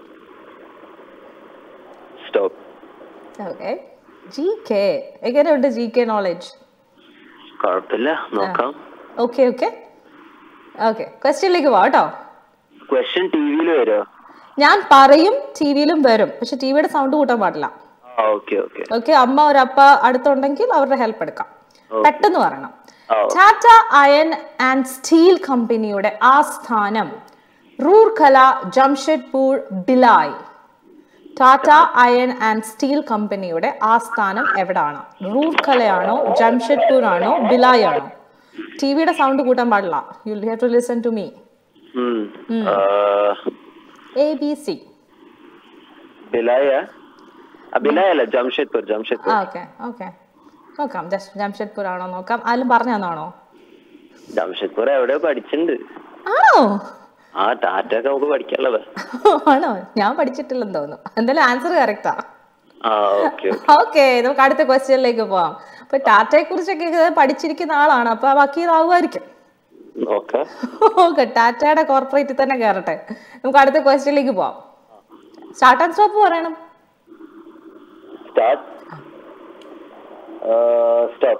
stop okay G K എങ്ങനെയുണ്ട് ജി കെ നോളജ് കുഴപ്പമില്ല നോക്കാം ഓക്കെ ഓക്കെ ഓക്കെ ക്വസ്റ്റ്യനിലേക്ക് പോവാം കേട്ടോ ക്വസ്റ്റ്യൻ ടി വിയിൽ വരുമോ ഞാൻ പറയും ടി വിയിലും വരും പക്ഷെ ടി വിയുടെ സൗണ്ട് കൂട്ടാൻ പാടില്ല ആ ഓക്കെ ഓക്കെ ഓക്കെ അമ്മ ഒരപ്പ അടുത്തുണ്ടെങ്കിൽ അവരുടെ ഹെൽപ്പ് എടുക്കാം പെട്ടെന്ന് പറയണം ആ, okay. Tata iron and steel കമ്പനിയുടെ ആസ്ഥാനം Rourkela Jamshedpur Bhilai Tata iron and steel കമ്പനിയുടെ ആസ്ഥാനം എവിടാണ് റൂർഖലയാണോ ജംഷഡ്പൂർ ആണോ ബിലായ് ആണോ ടി വിയുടെ സൗണ്ട് കൂട്ടാൻ പാടില്ല U have to listen to me ഉം. ആ, എ ബി സി ബിലായ ആ, ബിലായ അല്ല ജംഷഡ്പൂർ ജംഷഡ്പൂർ ഓക്കെ ഓക്കെ നോക്കാം ജസ്റ്റ് ജംഷഡ്പൂർ ആണോ നോക്കാം ആരും പറഞ്ഞു തന്നാണോ ജംഷഡ്പൂർ എവിടെയോ പഠിച്ചിട്ടുണ്ട് ആണോ ആ ടാറ്റ ഒക്കെ നമുക്ക് പഠിക്കാനുള്ളത് ആണോ ഞാൻ പഠിച്ചിട്ടില്ലെന്ന് തോന്നുന്നു എന്തായാലും ആൻസർ കറക്റ്റാ ആ ഓക്കെ ഓക്കെ നമുക്ക് അടുത്ത ക്വസ്റ്റ്യനിലേക്ക് പോവാം അപ്പൊ ടാറ്റയെ കുറിച്ചൊക്കെ ഇത് പഠിച്ചിരിക്കുന്ന ആളാണ് അപ്പൊ വക്കീലാവുമായിരിക്കും നോക്കാം ഓക്കെ ടാറ്റയുടെ കോർപ്പറേറ്റിൽ തന്നെ കയറട്ടെ നമുക്ക് അടുത്ത ക്വസ്റ്റ്യനിലേക്ക് പോവാം സ്റ്റാർട്ട് ആൻഡ് സ്റ്റോപ്പ് പറയണം സ്റ്റാർട്ട് സ്റ്റോപ്പ്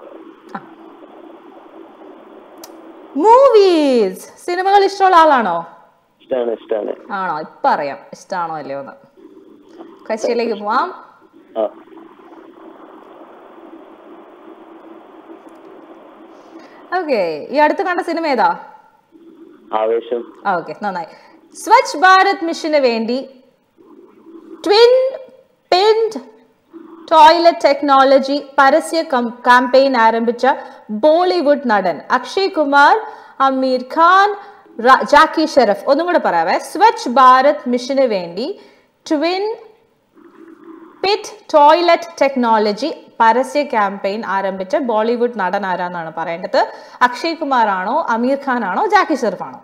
മൂവീസ് സിനിമകൾ ഇഷ്ടമുള്ള ആളാണോ ഇഷ്ടാണ് ഇഷ്ടാണ് ആണോ ഇപ്പൊ അറിയാം ഇഷ്ടമാണോ അല്ലയോ എന്ന് ക്വസ്റ്റ്യനിലേക്ക് പോവാം ആ ഓക്കെ ഈ അടുത്ത് കണ്ട സിനിമ ഏതാ ആവേശം ഓക്കെ നന്നായി സ്വച്ഛ് ഭാരത് മിഷന് വേണ്ടി ട്വിൻ പിൻഡ് ടോയ്ലറ്റ് ടെക്നോളജി പരസ്യ ക്യാമ്പയിൻ ആരംഭിച്ച ബോളിവുഡ് നടൻ അക്ഷയ് കുമാർ അമീർ ഖാൻ റ- ജാക്കി ഷെറഫ് ഒന്നും കൂടെ പറയാവേ സ്വച്ഛ് ഭാരത് മിഷന് വേണ്ടി ട്വിൻ പിറ്റ് ടോയ്ലറ്റ് ടെക്നോളജി പരസ്യ ക്യാമ്പയിൻ ആരംഭിച്ച ബോളിവുഡ് നടൻ ആരാന്നാണ് പറയേണ്ടത് അക്ഷയ് കുമാർ ആണോ അമീർ ഖാൻ ആണോ ജാക്കി ഷെറഫ് ആണോ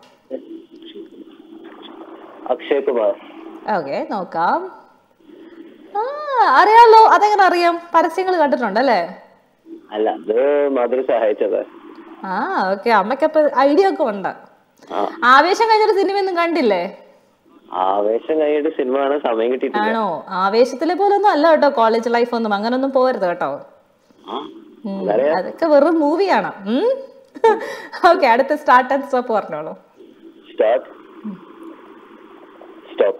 അക്ഷയ് കുമാർ ഓക്കെ നോക്കാം ആ അറിയാലോ അതെങ്ങനെ അറിയാം പരസ്യങ്ങൾ കണ്ടിട്ടുണ്ടല്ലേ അല്ല അത് മധുര സഹായിച്ചതാ ആ ഓക്കെ അമ്മയ്ക്കപ്പൊ ഐഡിയ ഒക്കെ ഉണ്ട് ആ ആവേശം കഴിഞ്ഞൊരു സിനിമ ഒന്നും കണ്ടില്ലേ ആവേശം കഴിഞ്ഞിട്ട് സിനിമ കാണാൻ സമയം കിട്ടിയിട്ടില്ല ആണോ ആവേശത്തിലെ പോലെ ഒന്നും അല്ല കേട്ടോ കോളേജ് ലൈഫ് ഒന്നും അങ്ങനൊന്നും പോരുത് കേട്ടോ ആ ഉം, എന്നറിയാ അതൊക്കെ വെറും മൂവിയാണ് ഓക്കെ അടുത്ത സ്റ്റാർട്ട് ആൻഡ് സ്റ്റോപ്പ് പറഞ്ഞോളൂ സ്റ്റാർട്ട് സ്റ്റോപ്പ്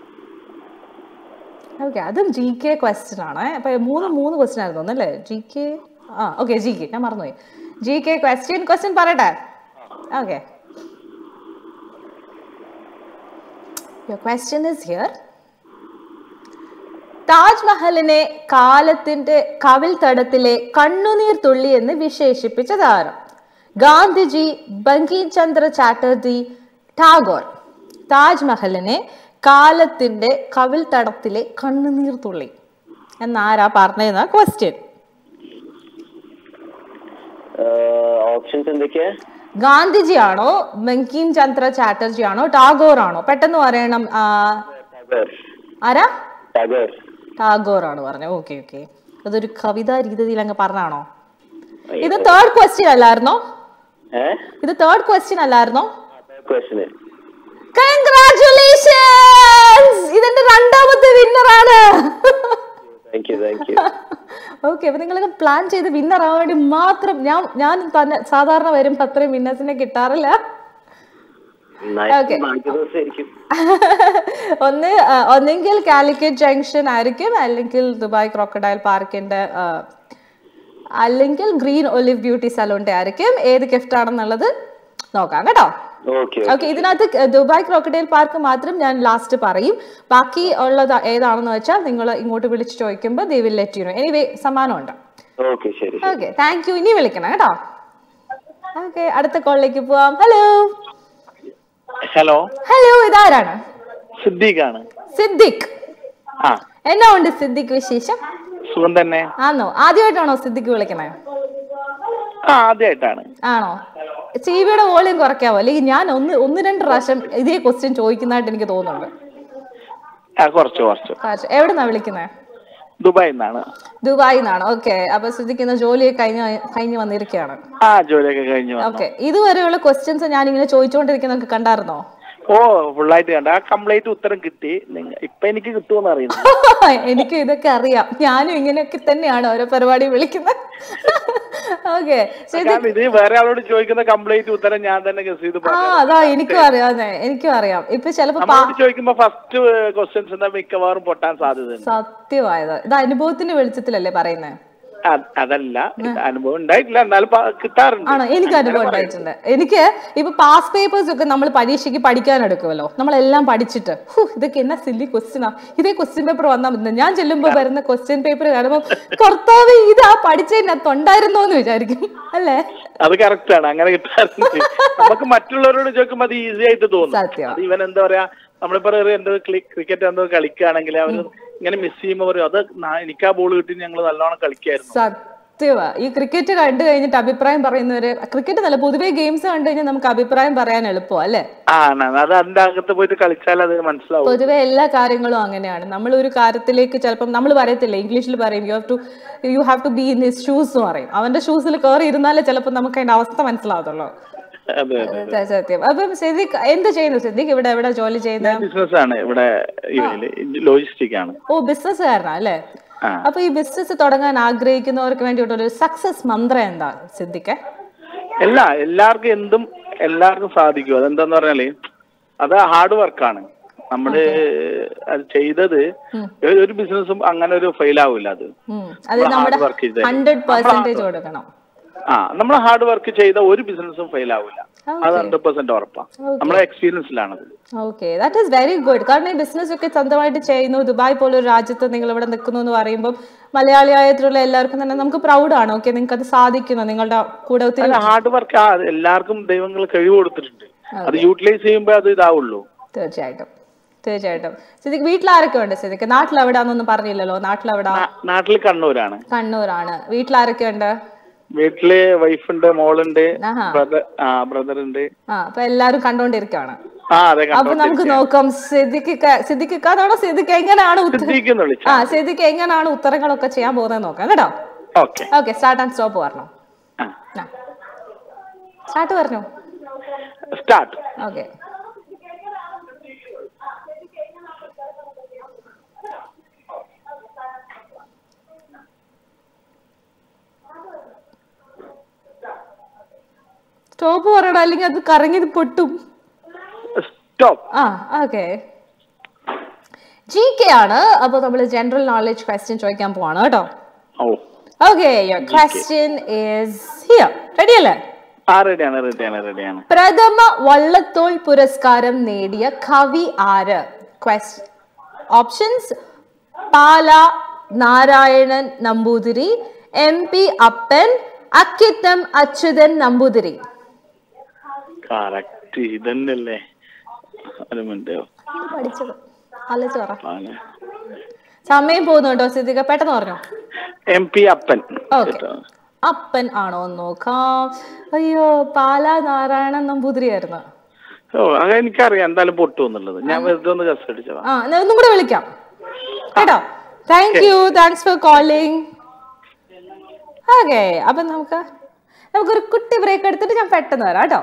ഓക്കെ അതും ജി കെ ക്വസ്റ്റ്യൻ ആണ് അപ്പൊ മൂന്ന് മൂന്ന് ക്വസ്റ്റ്യൻ ആയിരുന്നു തോന്നുന്നു അല്ലേ ജി കെ ആ ഓക്കെ ജി കെ ഞാൻ മറന്നുപോയി ജി കെ ക്വസ്റ്റ്യൻ ക്വസ്റ്റ്യൻ പറയട്ടെ okay Your question is here. താജ്മഹലിനെ കാലത്തിന്റെ കവിൽ തടത്തിലെ കണ്ണുനീർ തുള്ളി എന്ന് വിശേഷിപ്പിച്ചത് ആരും ഗാന്ധിജി ബങ്കിം ചന്ദ്ര ചാറ്റർജി ടാഗോർ താജ്മഹലിനെ കാലത്തിന്റെ കവിൽ തടത്തിലെ കണ്ണുനീർ തുള്ളി എന്നാരാ പറഞ്ഞതെന്ന ക്വസ്റ്റ്യൻ ഓപ്ഷൻസ് എന്തൊക്കെയാ ഗാന്ധിജി ആണോ ബങ്കിം ചന്ദ്ര ചാറ്റർജി ആണോ ടാഗോർ ആണോ പെട്ടെന്ന് പറയണം ആ, ടാഗോർ ആരാ ടാഗോർ ടാഗോർ ആണ് പറഞ്ഞത് ഓക്കെ ഓക്കെ അതൊരു കവിതാ രീതിയിൽ അങ്ങ് പറഞ്ഞാണോ ഇത് തേർഡ് ക്വസ്റ്റ്യൻ അല്ലായിരുന്നോ ഏ ഇത് തേർഡ് ക്വസ്റ്റ്യൻ അല്ലായിരുന്നോ ക്വസ്റ്റ്യന് കൺഗ്രാറ്റുലേഷൻസ് ഇതിന്റെ രണ്ടാമത്തെ വിന്നർ ആണ് thank you thank you okay അപ്പൊ നിങ്ങളൊക്കെ പ്ലാൻ ചെയ്ത് വിന്നർ ആവാൻ വേണ്ടി മാത്രം ഞാൻ ഞാൻ തന്നെ സാധാരണ വരുമ്പോ അത്രയും വിന്നേഴ്സിനെ കിട്ടാറില്ല Okay. ദിവസമായിരിക്കും ഒന്ന് ആ, ഒന്നെങ്കിൽ കാലിക്കറ്റ് ജംഗ്ഷൻ ആയിരിക്കും അല്ലെങ്കിൽ ദുബായ് ക്രോക്കഡൈൽ പാർക്കിന്റെ ആ, അല്ലെങ്കിൽ ഗ്രീൻ ഒലിവ് ബ്യൂട്ടി സലൂണിന്റെ ആയിരിക്കും ഏത് ഗിഫ്റ്റ് ആണെന്നുള്ളത് നോക്കാം കേട്ടോ ഓക്കെ ഓക്കെ ഇതിനകത്ത് ക- ദുബായ് ക്രോക്കഡൈൽ പാർക്ക് മാത്രം ഞാൻ ലാസ്റ്റ് പറയും ബാക്കി ഉള്ളത് ഏതാണെന്ന് വെച്ചാൽ നിങ്ങൾ ഇങ്ങോട്ട് വിളിച്ച് ചോദിക്കുമ്പോൾ they will let you know anyway സമ്മാനമുണ്ട് ഓക്കെ ശരി ഓക്കെ താങ്ക് യു ഇനി വിളിക്കണം കേട്ടോ ഓക്കെ അടുത്ത കോളിലേക്ക് പോവാം ഹലോ ഹലോ ഹലോ ഇതാരാണ് സിദ്ദീഖാണ് സിദ്ദിഖ് ആ എന്നാ ഉണ്ട് സിദ്ദിഖ് വിശേഷം സുഖം തന്നെ ആണോ ആദ്യമായിട്ടാണോ സിദ്ദിഖ് വിളിക്കണേ ആ ആദ്യമായിട്ടാണ് ആണോ ടി വിയുടെ വോളിയം കുറയ്ക്കാവോ അല്ലെങ്കിൽ ഞാൻ ഒന്ന് ഒന്ന് രണ്ട് പ്രാവശ്യം ഇതേ ക്വസ്റ്റ്യൻ ചോദിക്കുന്നതായിട്ട് എനിക്ക് തോന്നുന്നുണ്ട് ആ കുറച്ച് കുറച്ച് കാശ് എവിടുന്നാ വിളിക്കുന്നത് ദുബായിൽ നിന്നാണ് ദുബായിൽ നിന്നാണ് ഓക്കെ അപ്പൊ സിദ്ദിഖിന്ന് ജോലി കഴിഞ്ഞ് കഴിഞ്ഞ് വന്നിരിക്കുകയാണ് ആ ജോലിയൊക്കെ കഴിഞ്ഞു വന്നു. ഓക്കെ ഇതുവരെയുള്ള ക്വസ്റ്റ്യൻസ് ഞാൻ ഇങ്ങനെ ചോദിച്ചുകൊണ്ടിരിക്കുന്നതൊക്കെ കണ്ടായിരുന്നോ ഓ ഫുള്ളായിട്ട് കണ്ട ആ കംപ്ലീറ്റ് ഉത്തരം കിട്ടി നിങ്ങ ഇപ്പൊ എനിക്ക് കിട്ടുമെന്ന് അറിയുന്നു എനിക്ക് ഇതൊക്കെ അറിയാം ഞാനും ഇങ്ങനെയൊക്കെ തന്നെയാണ് ഓരോ പരിപാടി വിളിക്കുന്നത് ഓക്കെ കാരണം ഇത് വേറെ ആളോട് ചോദിക്കുന്ന കംപ്ലീറ്റ് ഉത്തരം ഞാൻ തന്നെ ഗസ് ചെയ്ത് ആ പറഞ്ഞു അതാ എനിക്കും അറിയാവുന്നേ എനിക്കും അറിയാം ഇപ്പൊ ചിലപ്പോ പാ- നമ്മളോട് ചോദിക്കുമ്പോ ഫസ്റ്റ് ക്വസ്റ്റ്യൻസ് എന്താ മിക്കവാറും പൊട്ടാൻ സാധ്യതയുണ്ട് സത്യമായത് ഇത് അനുഭവത്തിന്റെ വെളിച്ചത്തിലല്ലേ പറയുന്നത് അ- അതല്ല ഇത് അനുഭവം ഉണ്ടായിട്ടില്ല എന്നാലും പ- കിട്ടാറുണ്ട് ആണോ എനിക്ക് അനുഭവം ഉണ്ടായിട്ടുണ്ട് എനിക്ക് ഇപ്പൊ പാസ് പേപ്പേഴ്സ് ഒക്കെ നമ്മൾ പരീക്ഷയ്ക്ക് പഠിക്കാൻ എടുക്കുമല്ലോ നമ്മളെല്ലാം പഠിച്ചിട്ട് ഹു, ഇതൊക്കെ എന്നാ സില്ലി ക്വസ്റ്റ്യനാ ഇതേ ക്വസ്റ്റ്യൻ പേപ്പർ വന്നാൽ മതി ഞാൻ ചെല്ലുമ്പോ വരുന്ന ക്വസ്റ്റ്യൻ പേപ്പർ കാണുമ്പോൾ കർത്താവ് ഇതാ പഠിച്ചതിനകത്ത് ഉണ്ടായിരുന്നോ എന്ന് വിചാരിക്കും അല്ലേ അത് കറക്റ്റ് ആണ് അങ്ങനെ കിട്ടാറുണ്ട് നമുക്ക് മറ്റുള്ളവരോട് ചോദിക്കുമ്പോ അത് ഈസി ആയിട്ട് തോന്നും സത്യം. അത് ഇവൻ എന്താ പറയാ നമ്മളിപ്പോ ഒരു എന്തോ ക്രിക്കറ്റ് എന്തോ കളിക്കുകയാണെങ്കിൽ അവര് ഇങ്ങനെ മിസ് ചെയ്യുമ്പോ പറയും അത് നാ- എനിക്ക് ആ ബോൾ കിട്ടി ഞങ്ങൾ നല്ലോണം കളിക്കായിരുന്നു സത്യമാ ഈ ക്രിക്കറ്റ് കണ്ടു കഴിഞ്ഞിട്ട് അഭിപ്രായം പറയുന്നവര് ക്രിക്കറ്റ് നല്ല പൊതുവേ ഗെയിംസ് കണ്ടു കഴിഞ്ഞാൽ നമുക്ക് അഭിപ്രായം പറയാൻ എളുപ്പം അല്ലേ ആണ് അത് അതിന്റെ അകത്ത് പോയിട്ട് കളിച്ചാൽ അത് മനസ്സിലാവും പൊതുവെ എല്ലാ കാര്യങ്ങളും അങ്ങനെയാണ് നമ്മൾ ഒരു കാര്യത്തിലേക്ക് ചിലപ്പം നമ്മൾ പറയത്തില്ല ഇംഗ്ലീഷിൽ പറയും you have to you have to be in his shoes എന്ന് പറയും അവന്റെ ഷൂസിൽ കയറി ഇരുന്നാലേ ചിലപ്പോൾ നമുക്ക് അതിന്റെ അവസ്ഥ മനസ്സിലാവത്തുള്ളൂ അതെ അതെ സ- സത്യം അപ്പം സിദ്ദിഖ് എന്ത് ചെയ്യുന്നു സിദ്ദിഖ് ഇവിടെ എവിടെ ജോലി ചെയ്യുന്നത് ബിസിനസ് ആണ് ഇവിടെ ലോജിസ്റ്റിക് ആണ് ഓ ബിസിനസ്സുകാരനാ അല്ലേ ആ. അപ്പൊ ഈ ബിസിനസ് തുടങ്ങാൻ ആഗ്രഹിക്കുന്നവർക്ക് വേണ്ടിയിട്ടൊരു സക്സസ് മന്ത്രം എന്താ സിദ്ദിഖ് എല്ലാ എല്ലാവർക്കും എന്തും എല്ലാവർക്കും സാധിക്കും അതെന്താന്ന് പറഞ്ഞാല് അത് ഹാർഡ് വർക്കാണ് നമ്മള് അത് ചെയ്തത് ഒരു- ഒരു ബിസിനസ്സും അങ്ങനെ ഒരു ഫെയിൽ ആവില്ല അത് ഉം. അത് നമ്മള് നമ്മുടെ hard work ചെയ്താൽ. ഹൺഡ്രഡ് പെർസെന്റേജ് കൊടുക്കണം ആ നമ്മൾ ഹാർഡ് വർക്ക് ചെയ്ത ഒരു ബിസിനസ്സും ഫെയിൽ ആവില്ല അത് ഹൺഡ്രഡ് പെർസെന്റ് ഉറപ്പാണ് നമ്മളെ എക്സ്പീരിയൻസിലാണത് okay that is very good കാരണം ഈ ബിസിനസ് ഒക്കെ സ്വന്തമായിട്ട് ചെയ്യുന്നു ദുബായ് പോലൊരു രാജ്യത്ത് നിങ്ങൾ ഇവിടെ നിൽക്കുന്നു എന്ന് പറയുമ്പോൾ മലയാളിയായിട്ടുള്ള എല്ലാവർക്കും തന്നെ നമുക്ക് പ്രൗഡാണ് ഓക്കെ നിങ്ങൾക്ക് അത് സാധിക്കുന്നു നിങ്ങളുടെ കൂടെ ഒത്തിരി ഹാർഡ് വർക്ക് എല്ലാവർക്കും ദൈവങ്ങൾ കഴിവ് കൊടുത്തിട്ടുണ്ട് അത് യൂട്ടിലൈസ് ചെയ്യുമ്പോൾ അത് ഇതാവുള്ളൂ തീർച്ചയായിട്ടും തീർച്ചയായിട്ടും സിദ്ദിഖ് വീട്ടിൽ ആരൊക്കെ ഉണ്ട് സിദ്ദിഖ് നാട്ടിൽ എവിടാന്നൊന്നും പറഞ്ഞില്ലല്ലോ നാട്ടിൽ എവിടാ നാ- നാട്ടിൽ കണ്ണൂരാണ് കണ്ണൂരാണ് വീട്ടിൽ ആരൊക്കെ ഉണ്ട് വീട്ടില് വൈഫുണ്ട് മോളുണ്ട് ആഹാ. ബ്രദർ ആ ബ്രദർ ഉണ്ട് ആ അപ്പൊ എല്ലാരും കണ്ടോണ്ടിരിക്കുകയാണ് ആ അതെ അപ്പൊ നമുക്ക് നോക്കാം സിദ്ദിഖ് സിദ്ദിഖ് അതാണോ സിദ്ദിഖ് എങ്ങനെയാണ് ഉത്തരം സിദ്ദീഖെന്ന് വിളിച്ച ആ സിദ്ദിഖ് എങ്ങനെയാണ് ഉത്തരങ്ങളൊക്കെ ചെയ്യാൻ പോകുന്നത് നോക്കാം കേട്ടോ okay okay start and stop പറഞ്ഞു ആ സ്റ്റാർട്ട് പറഞ്ഞു സ്റ്റാർട്ട് ഓക്കെ സ്റ്റോപ്പ് പറയണം അല്ലെങ്കിൽ അത് കറങ്ങി ഇത് പൊട്ടും സ്റ്റോപ്പ് ആ ഓക്കെ ജി കെ ആണ് അപ്പൊ നമ്മൾ ജനറൽ നോളജ് ക്വസ്റ്റ്യൻ ചോദിക്കാൻ പോവാണ് കേട്ടോ ഓ okay your question is here ready അല്ലേ ആ റെഡിയാണ് റെഡിയാണ് റെഡിയാണ് പ്രഥമ വള്ളത്തോൾ പുരസ്കാരം നേടിയ കവി ആര് options Pala Narayanan Namboothiri M P Appan Akkitham Achuthan Namboothiri correct ഇതന്നല്ലേ ഒരു മിനിറ്റ് പഠിച്ചത് ആലോചിച്ച് പറ ആണ് സമയം പോകുന്നു കേട്ടോ സിദ്ദിഖ പെട്ടെന്ന് പറഞ്ഞോ എം പി അപ്പൻ ഓക്കെ അപ്പൻ ആണോ എന്ന് നോക്കാം അയ്യോ പാല നാരായണൻ നമ്പൂതിരി ആയിരുന്നു ഓ അത് എനിക്കറിയാം എന്തായാലും പൊട്ടു എന്നുള്ളത് ഞാൻ വെറുതെ ഒന്ന് കസ് അടിച്ചതാ ആ എന്നാ ഒന്നും കൂടെ വിളിക്കാം കേട്ടോ thank you thanks for calling okay അപ്പൊ നമുക്ക് നമുക്കൊരു കുട്ടി ബ്രേക്ക് എടുത്തിട്ട് ഞാൻ പെട്ടെന്ന് വരാം കേട്ടോ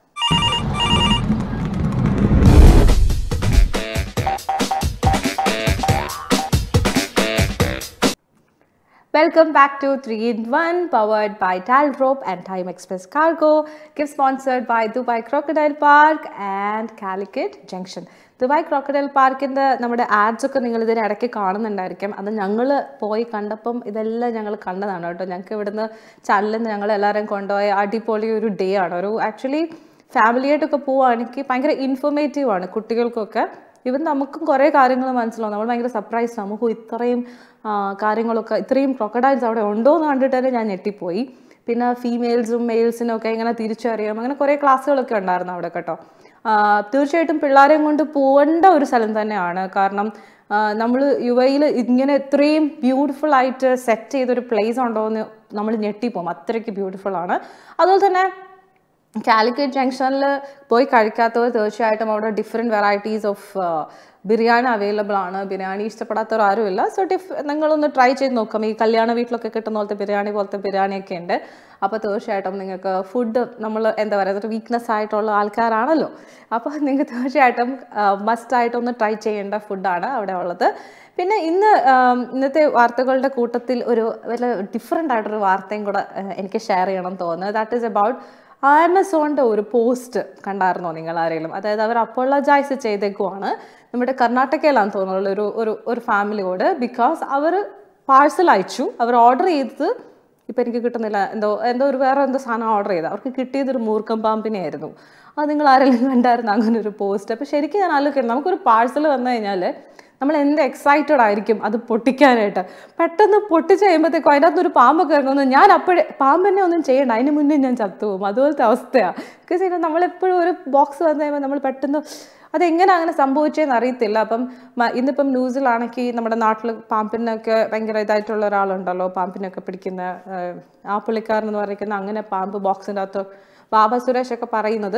Welcome back to 3 in 1 powered by Tal Rope and Time Express Cargo. Gift sponsored by Dubai Crocodile Park and Calicut Junction. Dubai crocodile പാർക്കിൻ്റെ നമ്മുടെ ആഡ്സ് ഒക്കെ നിങ്ങൾ ഇതിന് ഇടയ്ക്ക് കാണുന്നുണ്ടായിരിക്കും അത് ഞങ്ങൾ പോയി കണ്ടപ്പം ഇതെല്ലാം ഞങ്ങൾ കണ്ടതാണ് കേട്ടോ ഞങ്ങൾക്ക് ഇവിടുന്ന് ചല്ലിൽ നിന്ന് ഞങ്ങൾ എല്ലാവരെയും കൊണ്ടുപോയ അടിപൊളി ഒരു ഡേ ആണ് ഒരു ആക്ച്വലി ഫാമിലിയായിട്ടൊക്കെ പോവുകയാണെങ്കിൽ ഭയങ്കര ഇൻഫോർമേറ്റീവ് ആണ് കുട്ടികൾക്കൊക്കെ ഇവൻ നമുക്കും കുറേ കാര്യങ്ങൾ മനസ്സിലാവും നമ്മൾ ഭയങ്കര സർപ്രൈസ് നമുക്ക് ഇത്രയും ആ, കാര്യങ്ങളൊക്കെ ഇത്രയും ക്രൊക്കഡൈൽസ് അവിടെ ഉണ്ടോ എന്ന് കണ്ടിട്ട് തന്നെ ഞാൻ ഞെട്ടിപ്പോയി പിന്നെ ഫീമെയിൽസും മെയിൽസിനും ഒക്കെ എങ്ങനെ തിരിച്ചറിയാം അങ്ങനെ കുറേ ക്ലാസ്സുകളൊക്കെ ഉണ്ടായിരുന്നു അവിടെ കേട്ടോ ആ, തീർച്ചയായിട്ടും പിള്ളേരെയും കൊണ്ട് പോകേണ്ട ഒരു സ്ഥലം തന്നെയാണ് കാരണം നമ്മൾ യു എയിൽ ഇങ്ങനെ ഇത്രയും ബ്യൂട്ടിഫുൾ ആയിട്ട് സെറ്റ് ചെയ്തൊരു പ്ലേസ് ഉണ്ടോ എന്ന് നമ്മൾ ഞെട്ടിപ്പോകും അത്രയ്ക്ക് ബ്യൂട്ടിഫുൾ ആണ് അതുപോലെ തന്നെ കാലിക്കറ്റ് ജംഗ്ഷനിൽ പോയി കഴിക്കാത്തവർ തീർച്ചയായിട്ടും അവിടെ different varieties of biryani available ആണ് ബിരിയാണി ഇഷ്ടപ്പെടാത്തവർ ആരുമില്ല സോ ഡിഫ് നിങ്ങളൊന്ന് ട്രൈ ചെയ്ത് നോക്കാം ഈ കല്യാണ വീട്ടിലൊക്കെ കിട്ടുന്ന പോലത്തെ ബിരിയാണി പോലത്തെ ബിരിയാണിയൊക്കെ ഉണ്ട് അപ്പോൾ തീർച്ചയായിട്ടും നിങ്ങൾക്ക് ഫുഡ് നമ്മൾ എന്താ പറയുക ഒരു വീക്ക്നെസ് ആയിട്ടുള്ള ആൾക്കാരാണല്ലോ അപ്പോൾ നിങ്ങൾക്ക് തീർച്ചയായിട്ടും മസ്റ്റായിട്ടൊന്ന് ട്രൈ ചെയ്യേണ്ട ഫുഡാണ് അവിടെ ഉള്ളത് പിന്നെ ഇന്ന് ആം, ഇന്നത്തെ വാർത്തകളുടെ കൂട്ടത്തിൽ ഒരു വല്ല ഡിഫറെൻ്റ് ആയിട്ടൊരു വാർത്തയും കൂടെ ആ, എനിക്ക് ഷെയർ ചെയ്യണം തോന്നുന്നത് ദാറ്റ് ഈസ് അബൌട്ട് ആമസോണിൻ്റെ ഒരു പോസ്റ്റ് കണ്ടായിരുന്നോ നിങ്ങൾ ആരെങ്കിലും അതായത് അവർ അപ്പോളജൈസ് ചെയ്തേക്കുവാണ് നമ്മുടെ കർണാടകയിലാണെന്ന് തോന്നുന്നുള്ള ഒരു ഒരു ഒരു ഫാമിലിയോട് ബിക്കോസ് അവർ പാഴ്സൽ അയച്ചു അവർ ഓർഡർ ചെയ്തത് ഇപ്പം എനിക്ക് കിട്ടുന്നില്ല എന്തോ എന്തോ ഒരു വേറെ എന്തോ സാധനം ഓർഡർ ചെയ്ത് അവർക്ക് കിട്ടിയത് ഒരു മൂർക്കം പാമ്പിനെ ആയിരുന്നു അത് നിങ്ങൾ ആരെങ്കിലും കണ്ടായിരുന്നു അങ്ങനെ ഒരു പോസ്റ്റ് അപ്പോൾ ശരിക്കും ഞാൻ ആലോചിക്കുന്നത് നമുക്കൊരു പാഴ്സൽ വന്നു കഴിഞ്ഞാൽ നമ്മൾ എന്ത് എക്സൈറ്റഡ് ആയിരിക്കും അത് പൊട്ടിക്കാനായിട്ട് പെട്ടെന്ന് പൊട്ടിച്ച് കഴിയുമ്പോഴത്തേക്കും അതിൻ്റെ അകത്ത് ഒരു പാമ്പൊക്കെ ഇറങ്ങുന്നു ഞാൻ അപ്പോഴേ പാമ്പിനെ ഒന്നും ചെയ്യണ്ട അതിന് മുന്നേ ഞാൻ ചത്തുപോകും അതുപോലത്തെ അവസ്ഥയാണ് ബിക്കോസ് നമ്മളെപ്പോഴും ഒരു ബോക്സ് വന്നു കഴിയുമ്പോൾ നമ്മൾ പെട്ടെന്ന് അതെങ്ങനെ അങ്ങനെ സംഭവിച്ചതെന്ന് അറിയത്തില്ല അപ്പം മ- ഇന്നിപ്പം ന്യൂസിലാണെങ്കിൽ നമ്മുടെ നാട്ടിൽ പാമ്പിനൊക്കെ ഭയങ്കര ഇതായിട്ടുള്ള ഒരാളുണ്ടല്ലോ പാമ്പിനൊക്കെ പിടിക്കുന്ന ഏഹ്, ആ പുള്ളിക്കാരൻ എന്ന് പറയുന്ന അങ്ങനെ പാമ്പ് ബോക്സിൻ്റെ അകത്ത് ബാബ സുരേഷ് ഒക്കെ പറയുന്നത്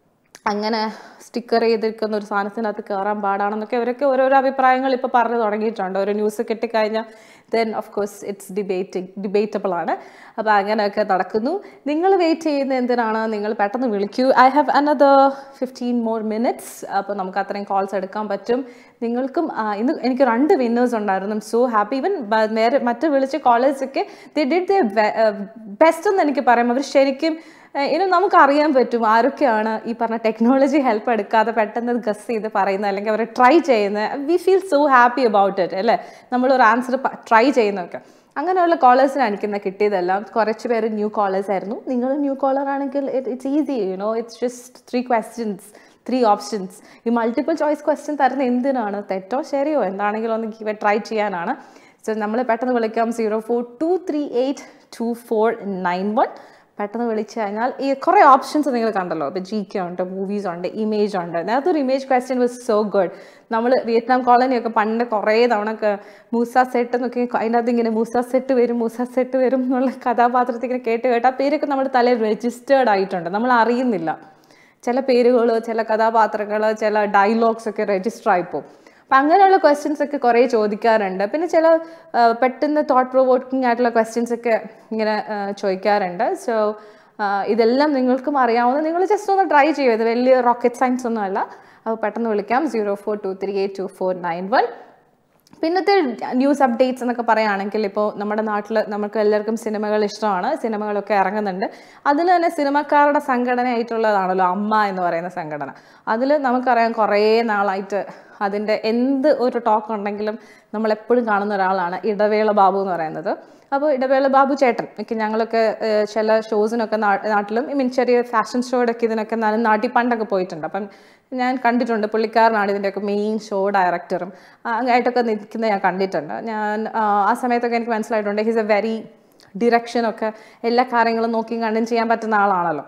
അങ്ങനെ സ്റ്റിക്കർ ചെയ്തിരിക്കുന്ന ഒരു സാധനത്തിനകത്ത് കയറാൻ പാടാണെന്നൊക്കെ അവരൊക്കെ ഓരോരോ അഭിപ്രായങ്ങൾ ഇപ്പോൾ പറഞ്ഞു തുടങ്ങിയിട്ടുണ്ട് ഒരു ന്യൂസ് കിട്ടിക്കഴിഞ്ഞാൽ then of course it's debating debatable ആണ് അപ്പോൾ അങ്ങനെയൊക്കെ നടക്കുന്നു നിങ്ങൾ വെയിറ്റ് ചെയ്യുന്ന എന്തിനാണ് നിങ്ങൾ പെട്ടെന്ന് വിളിക്കൂ I have another fifteen more minutes അപ്പോൾ നമുക്ക് അത്രയും കോൾസ് എടുക്കാൻ പറ്റും നിങ്ങൾക്കും ആ, ഇന്ന് എനിക്ക് രണ്ട് വിന്നേഴ്സ് ഉണ്ടായിരുന്നു സോ ഹാപ്പി ഈവൻ നേരെ മറ്റ് വിളിച്ച കോളേജൊക്കെ ദി ഡിഡ് ദ ബെസ്റ്റ് എന്ന് എനിക്ക് പറയാം അവർ ശരിക്കും ഏഹ് ഇനി നമുക്ക് അറിയാൻ പറ്റും ആരൊക്കെയാണ് ഈ പറഞ്ഞ ടെക്നോളജി ഹെൽപ്പ് എടുക്കാതെ പെട്ടെന്ന് ഗസ് ചെയ്ത് പറയുന്നത് അല്ലെങ്കിൽ അവർ ട്രൈ ചെയ്യുന്നത് we feel so happy about it അല്ലേ നമ്മളൊരു ആൻസർ ട്രൈ ചെയ്യുന്നതൊക്കെ അങ്ങനെയുള്ള കോളേഴ്സിനാണ് എനിക്കിന്ന് കിട്ടിയതെല്ലാം കുറച്ച് പേര് ന്യൂ കോളേഴ്സ് ആയിരുന്നു നിങ്ങൾ ന്യൂ കോളർ ആണെങ്കിൽ it's easy you know it's just three questions three options ഈ മൾട്ടിപ്പിൾ ചോയ്സ് ക്വസ്റ്റ്യൻ തരുന്ന എന്തിനാണ് തെറ്റോ ശരിയോ എന്താണെങ്കിലും ഒന്ന് ഗീവ് ട്രൈ ചെയ്യാനാണ് സോ നമ്മൾ പെട്ടെന്ന് വിളിക്കാം zero four two three eight two four nine one പെട്ടെന്ന് വിളിച്ചു കഴിഞ്ഞാൽ ഈ കുറേ ഓപ്ഷൻസ് നിങ്ങൾ കണ്ടല്ലോ ഇപ്പോൾ ജി കെ ഉണ്ട് മൂവീസ് ഉണ്ട് ഇമേജ് ഉണ്ട് നേരത്തെ ഒരു image question was so good നമ്മൾ വിയറ്റ്നാം കോളനിയൊക്കെ പണ്ട് കുറേ തവണ ഒക്കെ മൂസ സെറ്റ് എന്നൊക്കെ അതിൻ്റെ അകത്ത് ഇങ്ങനെ മൂസ സെറ്റ് വരും മൂസ സെറ്റ് വരും എന്നുള്ള കഥാപാത്രത്തിൽ ഇങ്ങനെ കേട്ട് കേട്ട് ആ പേരൊക്കെ നമ്മുടെ തലയിൽ രജിസ്റ്റേർഡ് ആയിട്ടുണ്ട് നമ്മൾ അറിയുന്നില്ല ചില പേരുകൾ ചില കഥാപാത്രങ്ങൾ ചില ഡയലോഗ്സ് ഒക്കെ രജിസ്റ്റർ ആയിപ്പോവും അപ്പം അങ്ങനെയുള്ള ക്വസ്റ്റ്യൻസ് ഒക്കെ കുറേ ചോദിക്കാറുണ്ട് പിന്നെ ചില ആ, പെട്ടെന്ന് തോട്ട് പ്രൊവോക്കിംഗ് ആയിട്ടുള്ള ക്വസ്റ്റ്യൻസ് ഒക്കെ ഇങ്ങനെ ആ, ചോദിക്കാറുണ്ട് സോ ഇതെല്ലാം നിങ്ങൾക്കും അറിയാവുന്ന നിങ്ങൾ ജസ്റ്റ് ഒന്ന് ട്രൈ ചെയ്യും ഇത് വലിയ റോക്കറ്റ് സയൻസ് ഒന്നും അല്ല അപ്പോൾ പെട്ടെന്ന് വിളിക്കാം zero four two three eight two four nine one പിന്നത്തെ ന്യൂസ് അപ്ഡേറ്റ്സ് എന്നൊക്കെ പറയുകയാണെങ്കിൽ ഇപ്പോൾ നമ്മുടെ നാട്ടിൽ നമുക്ക് എല്ലാവർക്കും സിനിമകൾ ഇഷ്ടമാണ് സിനിമകളൊക്കെ ഇറങ്ങുന്നുണ്ട് അതിൽ തന്നെ സിനിമക്കാരുടെ സംഘടനയായിട്ടുള്ളതാണല്ലോ അമ്മ എന്ന് പറയുന്ന സംഘടന അതിൽ നമുക്കറിയാം കുറേ നാളായിട്ട് അതിൻ്റെ എന്ത് ഒരു ടോക്ക് ഉണ്ടെങ്കിലും നമ്മളെപ്പോഴും കാണുന്ന ഒരാളാണ് ഇടവേള ബാബു എന്ന് പറയുന്നത് അപ്പോൾ ഇടവേള ബാബു ചേട്ടൻ ഒക്കെ ഞങ്ങളൊക്കെ ഏഹ്, ചില ഷോസിനൊക്കെ നാട്ടിലും ഐ മീൻ ചെറിയ ഫാഷൻ ഷോയുടെയൊക്കെ ഇതിനൊക്കെ നാ- നാട്ടിൽ പണ്ടൊക്കെ പോയിട്ടുണ്ട് അപ്പം ഞാൻ കണ്ടിട്ടുണ്ട് പുള്ളിക്കാരനാണ് ഇതിൻ്റെയൊക്കെ മെയിൻ ഷോ ഡയറക്ടറും ആയിട്ടൊക്കെ നിൽക്കുന്നത് ഞാൻ കണ്ടിട്ടുണ്ട് ഞാൻ ആ, ആ സമയത്തൊക്കെ എനിക്ക് മനസ്സിലായിട്ടുണ്ട് ഹിസ് എ വെരി ഡിറക്ഷനൊക്കെ എല്ലാ കാര്യങ്ങളും നോക്കിയും കണ്ടും ചെയ്യാൻ പറ്റുന്ന ആളാണല്ലോ